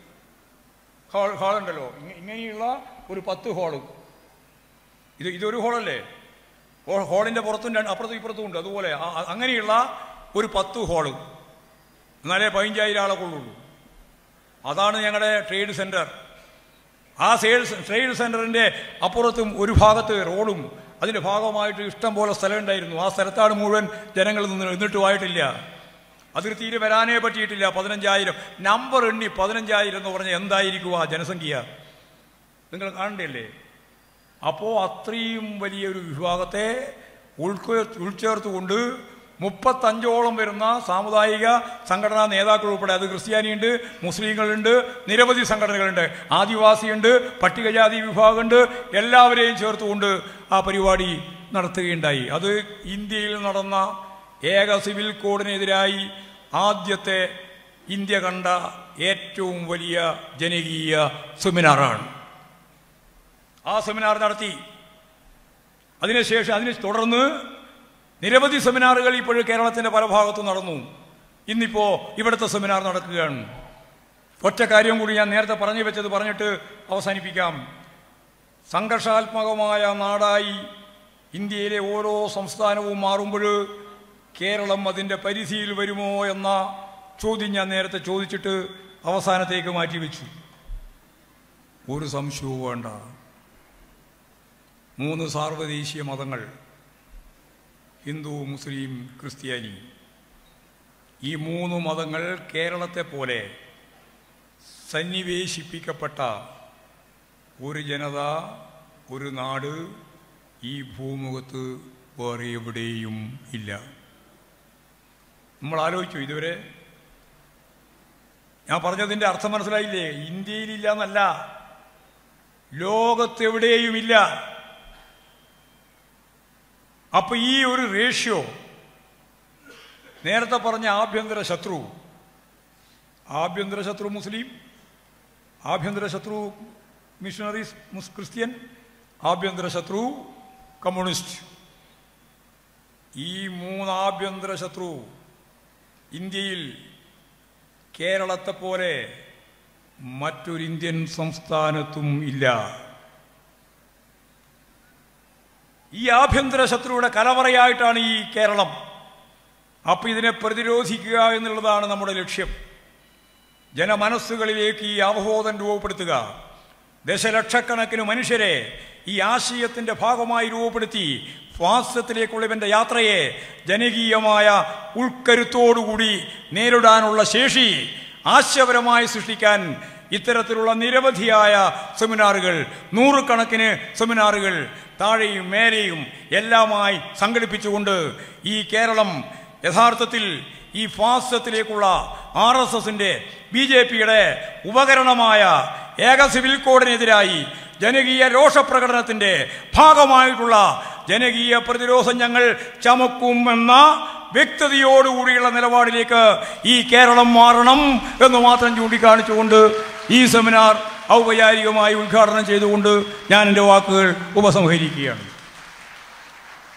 ഹാൾ ഹാളുണ്ടല്ലോ ഇങ്ങ- ഇങ്ങനെയുള്ള ഒരു പത്ത് ഹാള് ഇത് ഇതൊരു ഹോളല്ലേ ഹോ- ഹോളിന്റെ പുറത്തും രണ്ട് അപ്പുറത്തും ഇപ്പുറത്തും ഉണ്ട് അതുപോലെ ആ- ആ- അങ്ങനെയുള്ള ഒരു പത്ത് ഹോള് എന്നാലേ പതിനഞ്ചായിരം ആളെ കൊള്ളുള്ളൂ അതാണ് ഞങ്ങളുടെ ട്രേഡ് സെന്റർ ആ സെയിൽസ് ട്രേഡ് സെന്ററിന്റെ അപ്പുറത്തും ഒരു ഭാഗത്ത് റോഡും അതിന്റെ ഭാഗമായിട്ട് ഇഷ്ടം പോലെ സ്ഥലം ഉണ്ടായിരുന്നു ആ സ്ഥലത്താണ് മുഴുവൻ ജനങ്ങൾ നിന്ന് എന്നിട്ടുമായിട്ടില്ല അതിൽ തീരെ വരാനേ പറ്റിയിട്ടില്ല പതിനഞ്ചായിരം നമ്പർ എണ്ണി പതിനഞ്ചായിരം എന്ന് പറഞ്ഞാൽ എന്തായിരിക്കും ആ ജനസംഖ്യ നിങ്ങൾ കാണണ്ടല്ലേ അപ്പോൾ അത്രയും വലിയൊരു വിഭാഗത്തെ ഉൾക്കേ ഉൾച്ചേർത്തുകൊണ്ട് മുപ്പത്തഞ്ചോളം വരുന്ന സാമുദായിക സംഘടനാ നേതാക്കൾ ഉൾപ്പെടെ അത് ക്രിസ്ത്യാനിയുണ്ട് മുസ്ലിങ്ങളുണ്ട് നിരവധി സംഘടനകളുണ്ട് ആദിവാസിയുണ്ട് പട്ടികജാതി വിഭാഗമുണ്ട് എല്ലാവരെയും ചേർത്തുകൊണ്ട് ആ പരിപാടി നടത്തുകയുണ്ടായി അത് ഇന്ത്യയിൽ നടന്ന ഏക സിവിൽ കോഡിനെതിരായി ആദ്യത്തെ ഇന്ത്യ കണ്ട ഏറ്റവും വലിയ ജനകീയ സെമിനാറാണ് ആ സെമിനാർ നടത്തി അതിനുശേഷം അതിന് തുടർന്ന് നിരവധി സെമിനാറുകൾ ഇപ്പോഴും കേരളത്തിന്റെ പല ഭാഗത്തും നടന്നു ഇന്നിപ്പോ ഇവിടുത്തെ സെമിനാർ നടക്കുകയാണ് ഒറ്റ കാര്യം കൂടി ഞാൻ നേരത്തെ പറഞ്ഞു വെച്ചത് പറഞ്ഞിട്ട് അവസാനിപ്പിക്കാം സംഘർഷാത്മകമായ നാടായി ഇന്ത്യയിലെ ഓരോ സംസ്ഥാനവും മാറുമ്പോൾ കേരളം അതിൻ്റെ പരിധിയിൽ വരുമോ എന്ന ചോദ്യം ഞാൻ നേരത്തെ ചോദിച്ചിട്ട് അവസാനത്തേക്ക് മാറ്റിവെച്ചു ഒരു സംശയവും വേണ്ട മൂന്ന് സാർവദേശീയ മതങ്ങൾ ഹിന്ദു മുസ്ലിം ക്രിസ്ത്യാനി ഈ മൂന്ന് മതങ്ങൾ കേരളത്തെ പോലെ സന്നിവേശിപ്പിക്കപ്പെട്ട ഒരു ജനത ഒരു നാട് ഈ ഭൂമുഖത്ത് വേറെ എവിടെയും ഇല്ല നമ്മൾ ആലോചിച്ചു ഇതുവരെ ഞാൻ പറഞ്ഞതിൻ്റെ അർത്ഥം മനസ്സിലായില്ലേ ഇന്ത്യയിലില്ല എന്നല്ല ലോകത്തെവിടെയുമില്ല അപ്പൊ ഈ ഒരു റേഷ്യോ നേരത്തെ പറഞ്ഞ ആഭ്യന്തര ശത്രു ആഭ്യന്തര ശത്രു മുസ്ലിം ആഭ്യന്തര ശത്രു മിഷണറീസ് മുസ് ക്രിസ്ത്യൻ ആഭ്യന്തര ശത്രു കമ്മ്യൂണിസ്റ്റ് ഈ മൂന്ന് ആഭ്യന്തര ശത്രു ഇന്ത്യയിൽ കേരളത്തെ പോലെ മറ്റൊരു ഇന്ത്യൻ സംസ്ഥാനത്തും ഇല്ല ഈ ആഭ്യന്തര ശത്രുവിടെ കലവറയായിട്ടാണ് ഈ കേരളം അപ്പൊ ഇതിനെ പ്രതിരോധിക്കുക എന്നുള്ളതാണ് നമ്മുടെ ലക്ഷ്യം ജനമനസ്സുകളിലേക്ക് ഈ അവബോധം രൂപപ്പെടുത്തുക ദശലക്ഷക്കണക്കിന് മനുഷ്യരെ ഈ ആശയത്തിന്റെ ഭാഗമായി രൂപപ്പെടുത്തി സ്വാസ്ഥ്യത്തിലേക്കുള്ള ഇവന്റെ യാത്രയെ ജനകീയമായ ഉൾക്കരുത്തോടുകൂടി നേരിടാനുള്ള ശേഷി ആശയപരമായി സൃഷ്ടിക്കാൻ ഇത്തരത്തിലുള്ള നിരവധിയായ സെമിനാറുകൾ നൂറുകണക്കിന് സെമിനാറുകൾ താഴെയും മേലെയും എല്ലാമായി സംഘടിപ്പിച്ചുകൊണ്ട് ഈ കേരളം യഥാർത്ഥത്തിൽ ഈ ഫാസത്തിലേക്കുള്ള ആർ എസ് എസിന്റെ ബി ജെ പിയുടെ ഉപകരണമായ ഏക സിവിൽ കോഡിനെതിരായി ജനകീയ രോഷപ്രകടനത്തിന്റെ ഭാഗമായിട്ടുള്ള ജനകീയ പ്രതിരോധം ഞങ്ങൾ ചമക്കുമെന്ന വ്യക്തതയോടുകൂടിയുള്ള നിലപാടിലേക്ക് ഈ കേരളം മാറണം എന്ന് മാത്രം ചൂണ്ടിക്കാണിച്ചുകൊണ്ട് ഈ സെമിനാർ ഔപചാരികമായി ഉദ്ഘാടനം ചെയ്തുകൊണ്ട് ഞാൻ എൻ്റെ വാക്കുകൾ ഉപസംഹരിക്കുകയാണ്